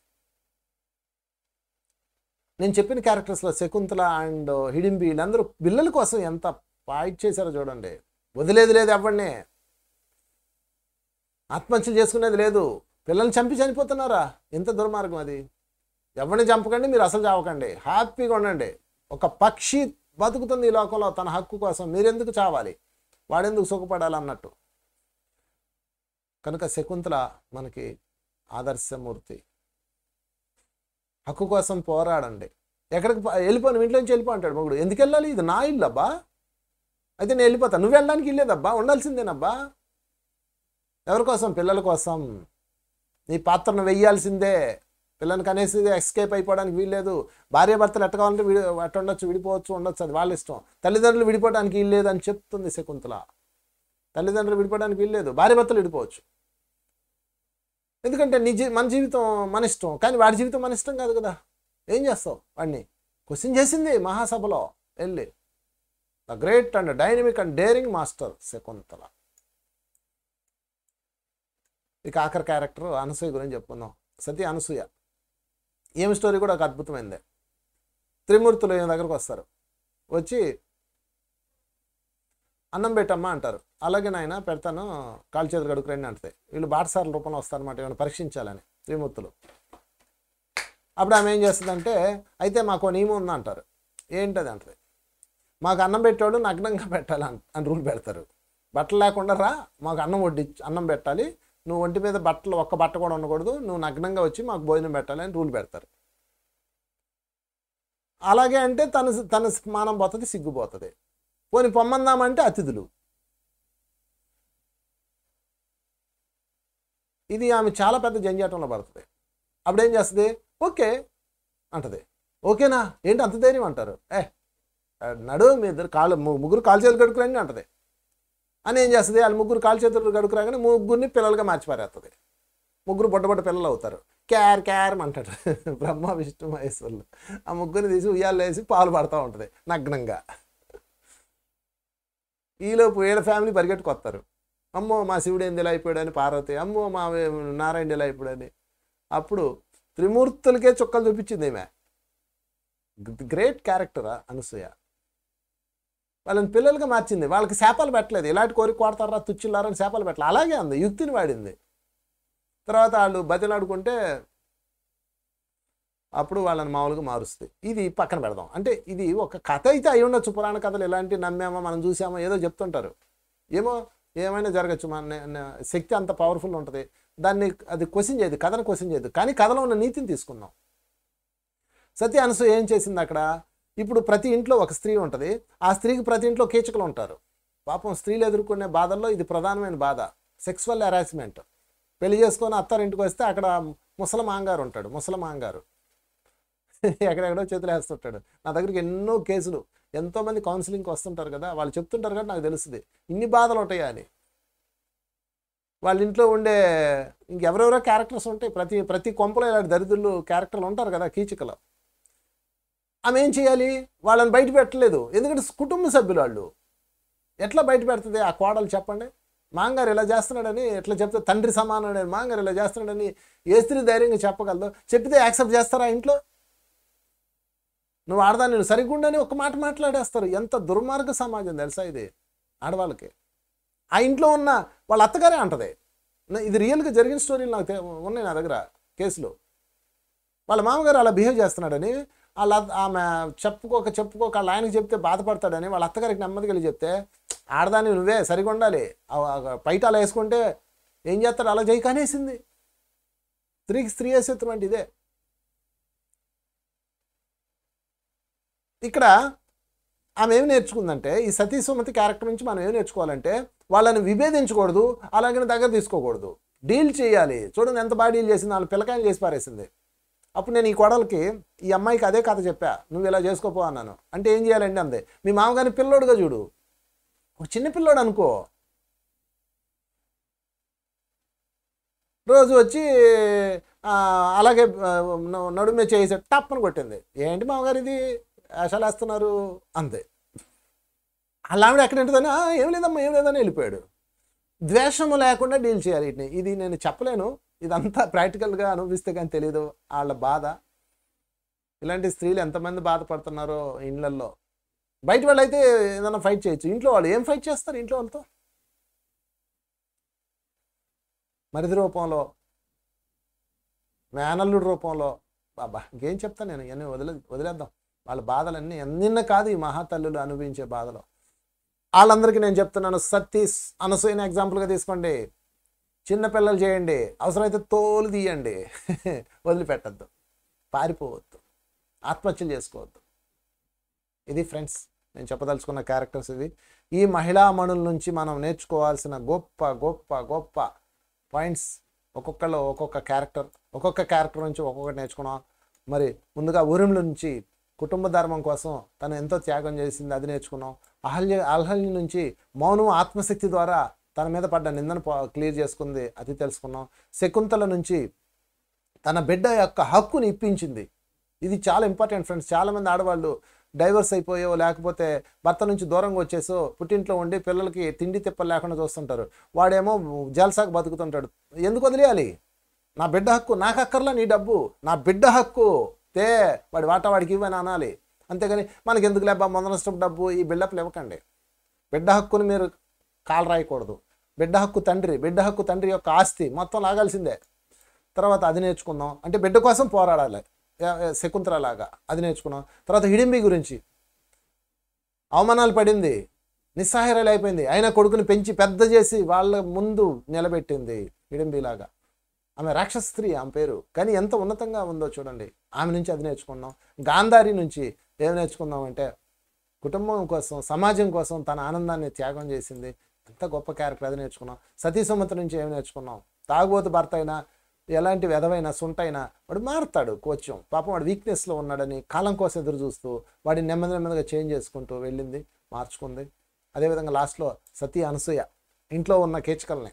నేను చెప్పిన క్యారెక్టర్స్లో శకుంతల అండ్ హిడింబి వీళ్ళందరూ పిల్లల కోసం ఎంత ఫైట్ చేశారో చూడండి వదిలేది లేదు ఎవరిని ఆత్మహత్యలు చేసుకునేది లేదు పిల్లల్ని చంపి చనిపోతున్నారా ఎంత దుర్మార్గం అది ఎవరిని చంపకండి మీరు అసలు చావకండి హ్యాపీగా ఉండండి ఒక పక్షి బతుకుతుంది ఈ లోకంలో తన హక్కు కోసం మీరెందుకు చావాలి వాడెందుకు సుఖపడాలి అన్నట్టు కనుక శకుంతల మనకి ఆదర్శమూర్తి హక్కు కోసం పోరాడండి ఎక్కడికి పో- వెళ్ళిపోను ఇంట్లో నుంచి వెళ్ళిపో అంటాడు మగుడు ఎందుకు వెళ్ళాలి ఇది నా ఇల్లు అబ్బా అయితే నేను వెళ్ళిపోతాను నువ్వు వెళ్ళడానికి ఇల్లేదబ్బా ఉండాల్సిందేనబ్బా ఎవరి కోసం పిల్లల కోసం నీ పాత్రను వెయ్యాల్సిందే పిల్లలకి అనేసి ఎస్కేప్ అయిపోవడానికి వీల్లేదు భార్య భర్తలు ఎట్ట కావాలంటే విడి ఎట్ట ఉండొచ్చు విడిపోవచ్చు ఉండొచ్చు అది వాళ్ళ ఇష్టం తల్లిదండ్రులు విడిపోవడానికి వీల్లేదు అని చెప్తుంది శకుంతల తల్లిదండ్రులు విడిపోవడానికి వీల్లేదు భార్య భర్తలు విడిపోవచ్చు ఎందుకంటే నీ జీ మన జీవితం మన ఇష్టం కానీ వాడి జీవితం మన ఇష్టం కాదు కదా ఏం చేస్తావు వాడిని క్వశ్చన్ చేసింది మహాసభలో వెళ్ళి the great and dynamic and daring master Shakuntala ఇక ఆఖరి క్యారెక్టర్ అనసూయ గురించి చెప్పుకుందాం సతీ అనసూయ ఏమి స్టోరీ కూడా ఒక అద్భుతమైందే త్రిమూర్తులు ఈయన దగ్గరకు వస్తారు వచ్చి అన్నం పెట్టమ్మా అంటారు అలాగే నాయన పెడతాను కాలు చేతులు కడుకురండి అంటది వీళ్ళు బాటసార్ల రూపంలో వస్తారన్నమాట ఏమైనా పరీక్షించాలని త్రిమూర్తులు అప్పుడు ఆమె ఏం చేస్తుందంటే అయితే మాకు నియమం ఉంది అంటారు ఏంటది అంటది మాకు అన్నం పెట్టేవాడు నగ్నంగా పెట్టాలి అని అని రూల్ పెడతారు బట్టలు లేకుండా రా మాకు అన్నం వడ్డి అన్నం పెట్టాలి నువ్వు ఒంటి మీద బట్టలు ఒక్క బట్ట కూడా ఉండకూడదు నువ్వు నగ్నంగా వచ్చి మాకు భోజనం పెట్టాలి అని రూల్ పెడతారు అలాగే అంటే తన తన మానం పోతుంది సిగ్గుపోతుంది పోని పొమ్మందామంటే అతిథులు ఇది ఆమె చాలా పెద్ద జంజాటంలో పడుతుంది అప్పుడు ఏం చేస్తుంది ఓకే అంటది ఓకేనా ఏంటి అంత ధైర్యం అంటారు ఏ నడు మీ ఇద్దరు కాళ్ళు ము- ముగ్గురు కాలు చేతులు కడుకురండి అంటది అని ఏం చేస్తుంది వాళ్ళు ముగ్గురు కాలు చేతులు కడుకురాగానే ముగ్గురిని పిల్లలుగా మార్చి పారేస్తుంది ముగ్గురు బొడ్డ బొడ్డ పిల్లలు అవుతారు క్యార్ క్యార్ అంటాడు బ్రహ్మ విష్ణు మహేశ్వరులు ఆ ముగ్గురిని తీసి ఉయ్యాలు వేసి పాలు పడతా ఉంటుంది నగ్నంగా ఈలోపు వీళ్ళ ఫ్యామిలీ పరిగెట్టుకొస్తారు అమ్మో మా శివుడు ఏంది ఇలా అయిపోయాడని పార్వతి అమ్మో మా వే- నారాయణ ఇలా అయిపోయాడని అప్పుడు త్రిమూర్తులకే చుక్కలు చూపించింది ఈమె గ్రేట్ క్యారెక్టర్ అనసూయ వాళ్ళని పిల్లలుగా మార్చింది వాళ్ళకి శాపాలు పెట్టలేదు ఇలాంటి కోరిక కొడతారా తుచ్చిల్లారా అని శాపాలు పెట్టలేదు అలాగే ఉంది యుక్తిని వాడింది తర్వాత వాళ్ళు బతిలాడుకుంటే అప్పుడు వాళ్ళని మామూలుగా మారుస్తుంది ఇది పక్కన పెడదాం అంటే ఇది ఒక కథ అయితే అయి ఉండొచ్చు పురాణ కథలు ఎలాంటి నమ్మామో మనం చూసామో ఏదో చెప్తుంటారు ఏమో ఏమైనా జరగచ్చు మన నే- నే- శక్తి అంత పవర్ఫుల్ ఉంటుంది దాన్ని అది క్వశ్చన్ చేయదు కథను క్వశ్చన్ చేయదు కానీ కథలో ఉన్న నీతిని తీసుకుందాం సత్య అనసూయ ఏం చేసింది అక్కడ ఇప్పుడు ప్రతి ఇంట్లో ఒక స్త్రీ ఉంటుంది ఆ స్త్రీకి ప్రతి ఇంట్లో కీచకులు ఉంటారు పాపం స్త్రీలు ఎదుర్కొనే బాధల్లో ఇది ప్రధానమైన బాధ సెక్సువల్ హెరాస్మెంట్ పెళ్లి చేసుకొని అత్తారింటికి వస్తే అక్కడ ముసలం ఆంగారు ఉంటాడు ముసలం ఆంగారు ఎక్కడెక్కడో చేతులు వేస్తుంటాడు నా దగ్గరికి ఎన్నో కేసులు ఎంతోమంది కౌన్సిలింగ్కి వస్తుంటారు కదా వాళ్ళు చెప్తుంటారు కదా నాకు తెలుస్తుంది ఇన్ని బాధలు ఉంటాయా అని వాళ్ళ ఇంట్లో ఉండే ఇంకెవరెవరో క్యారెక్టర్స్ ఉంటాయి ప్రతి ప్రతి కొంపలో ఇలాంటి దరిద్రులు క్యారెక్టర్లు ఉంటారు కదా కీచకలు ఆమె ఏం చేయాలి వాళ్ళని బయట పెట్టలేదు ఎందుకంటే కుటుంబ సభ్యులు వాళ్ళు ఎట్లా బయట పెడుతుంది ఆ కోడలు చెప్పండి మాంగారు ఇలా చేస్తున్నాడని ఎట్లా చెప్తే తండ్రి సమానుడని మాంగారు ఇలా చేస్తున్నాడని ఏ స్త్రీ ధైర్యంగా చెప్పగలదు చెప్పితే యాక్సెప్ట్ చేస్తారా ఇంట్లో నువ్వు ఆడదా నేను సరిగ్గుండని ఒక మాట మాట్లాడేస్తారు ఎంత దుర్మార్గ సమాజం తెలుసా ఇది ఆడవాళ్ళకి ఆ ఇంట్లో ఉన్న వాళ్ళ అత్తగారే అంటది నా- ఇది రియల్గా జరిగిన స్టోరీలు నాకు తె- ఉన్నాయి నా దగ్గర కేసులు వాళ్ళ మామగారు అలా బిహేవ్ చేస్తున్నాడని వాళ్ళ అత్త- ఆమె చెప్పుకోక చెప్పుకోక వాళ్ళ ఆయనకి చెప్తే బాధపడతాడని వాళ్ళ అత్తగారికి నెమ్మదిగా వెళ్ళి చెప్తే ఆడదాన్ని నువ్వే సరిగా ఉండాలి ఆ- ఆ పైట అలా వేసుకుంటే ఏం చేస్తాడు అలా చేయి కానేసింది స్త్రీకి స్త్రీ వేసేత్వం అంటే ఇదే ఇక్కడ ఆమె ఏమి నేర్చుకుందంటే ఈ సతీ సుమతి క్యారెక్టర్ నుంచి మనం ఏం నేర్చుకోవాలంటే వాళ్ళని విభేదించకూడదు అలాగని దగ్గర తీసుకోకూడదు డీల్ చేయాలి చూడండి ఎంత బాగా డీల్ చేసింది వాళ్ళు పిల్లకాయలు చేసి పారేసింది అప్పుడు నేను ఈ కోడలకి ఈ అమ్మాయికి అదే కథ చెప్పా నువ్వు ఇలా చేసుకోపో అన్నాను అంటే ఏం చేయాలండి అందే మీ మామగారిని పిల్లోడుగా చూడు ఒక చిన్న పిల్లోడు అనుకో రోజు వచ్చి ఆ, అలాగే ఆ, న- నడుమే చేసి టప్పని కొట్టింది ఏంటి మామగారు ఇది వేషాలు వేస్తున్నారు అంతే అలా ఆవిడ ఎక్కడ ఉంటుందని "ఆ, ఏం లేదమ్మా ఏం లేదని వెళ్ళిపోయాడు ద్వేషము లేకుండా డీల్ చేయాలి వీటిని ఇది నేను చెప్పలేను ఇదంతా ప్రాక్టికల్గా అనుభవిస్తే కానీ తెలియదు వాళ్ళ బాధ ఇలాంటి స్త్రీలు ఎంతమంది బాధపడుతున్నారో ఇళ్ళల్లో బయట వాళ్ళు అయితే ఏదైనా ఫైట్ చేయొచ్చు ఇంట్లో వాళ్ళు ఏం ఫైట్ చేస్తారు ఇంట్లో వాళ్ళతో మరిది రూపంలో మేనల్లుడి రూపంలో బాబా ఇంకేం చెప్తాను నేను ఇవన్నీ వదిలే వదిలేద్దాం వాళ్ళ బాధలన్నీ ఎన్నిన్న కాదు ఈ మహాతల్లులు అనుభవించే బాధలు వాళ్ళందరికీ నేను చెప్తున్నాను సతీష్ అనసూయని ఎగ్జాంపుల్గా తీసుకోండి చిన్న పిల్లలు చేయండి అవసరమైతే తోలు తీయండి వదిలిపెట్టద్దు పారిపోవద్దు ఆత్మహత్యలు చేసుకోవద్దు ఇది ఫ్రెండ్స్ నేను చెప్పదలుచుకున్న క్యారెక్టర్స్ ఇవి ఈ మహిళా మణుల నుంచి మనం నేర్చుకోవాల్సిన గొప్ప గొప్ప గొప్ప పాయింట్స్ ఒక్కొక్కళ్ళు ఒక్కొక్క క్యారెక్టర్ ఒక్కొక్క క్యారెక్టర్ నుంచి ఒక్కొక్కటి నేర్చుకున్నాం మరి ముందుగా ఊరిముల నుంచి కుటుంబ ధర్మం కోసం తను ఎంతో త్యాగం చేసింది అది నేర్చుకున్నాం అహల్య అహల్య నుంచి మౌనం ఆత్మశక్తి ద్వారా తన మీద పడ్డ నిందను క్లియర్ చేసుకుంది అది తెలుసుకున్నాం శకుంతల నుంచి తన బిడ్డ యొక్క హక్కుని ఇప్పించింది ఇది చాలా ఇంపార్టెంట్ ఫ్రెండ్స్ చాలామంది ఆడవాళ్ళు డైవర్స్ అయిపోయో లేకపోతే భర్త నుంచి దూరంగా వచ్చేసో పుట్టింట్లో ఉండి పిల్లలకి తిండి తిప్పలు లేకుండా చూస్తుంటారు వాడేమో జల్సాకు బతుకుతుంటాడు ఎందుకు వదిలేయాలి నా బిడ్డ హక్కు నాకు అక్కర్లా నీ డబ్బు నా బిడ్డ హక్కు తే వాడి వాటా వాడికి ఇవ్వని అనాలి అంతేగాని మనకి ఎందుకు లేబ్బా మొదలష్టం డబ్బు ఈ బిల్డప్లు ఇవ్వకండి బిడ్డ హక్కుని మీరు కాలు రాయకూడదు బిడ్డ హక్కు తండ్రి బిడ్డ హక్కు తండ్రి యొక్క ఆస్తి మొత్తం లాగాల్సిందే తర్వాత అది నేర్చుకుందాం అంటే బిడ్డ కోసం పోరాడాలి ఏ- ఏ శకుంతల లాగా అది నేర్చుకున్నాం తర్వాత హిడింబి గురించి అవమానాలు పడింది నిస్సహాయరాలు అయిపోయింది అయినా కొడుకుని పెంచి పెద్ద చేసి వాళ్ళ ముందు నిలబెట్టింది హిడింబిలాగా ఆమె రాక్షస స్త్రీ ఆమె పేరు కానీ ఎంత ఉన్నతంగా ఉందో చూడండి ఆమె నుంచి అది నేర్చుకున్నాం గాంధారి నుంచి ఏం నేర్చుకున్నాం అంటే కుటుంబం కోసం సమాజం కోసం తన ఆనందాన్ని త్యాగం చేసింది ఎంత గొప్ప క్యారెక్టర్ అది నేర్చుకున్నాం సతీ సుమతి నుంచి ఏం నేర్చుకున్నాం తాగుబోతు భర్త అయినా ఎలాంటి విధవైనా సుంటైనా వాడు మారుతాడు కొంచెం పాపం వాడు వీక్నెస్లో ఉన్నాడని కాలం కోసం ఎదురు చూస్తూ వాడిని నెమ్మది నెమ్మదిగా చేంజ్ చేసుకుంటూ వెళ్ళింది మార్చుకుంది అదేవిధంగా లాస్ట్లో సతీ అనసూయ ఇంట్లో ఉన్న కేచకల్ని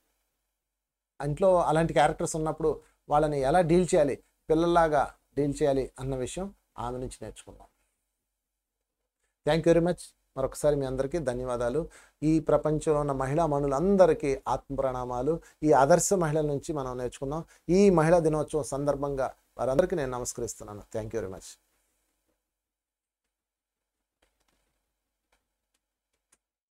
ఇంట్లో అలాంటి క్యారెక్టర్స్ ఉన్నప్పుడు వాళ్ళని ఎలా డీల్ చేయాలి పిల్లల్లాగా డీల్ చేయాలి అన్న విషయం ఆమె నుంచి నేర్చుకున్నాం థ్యాంక్ యూ వెరీ మచ్ మరొకసారి మీ అందరికీ ధన్యవాదాలు ఈ ప్రపంచంలో ఉన్న మహిళా మనులందరికీ ఆత్మ ప్రణామాలు ఈ ఆదర్శ మహిళల నుంచి మనం నేర్చుకున్నాం ఈ మహిళా దినోత్సవం సందర్భంగా వారందరికీ నేను నమస్కరిస్తున్నాను థ్యాంక్ యూ వెరీ మచ్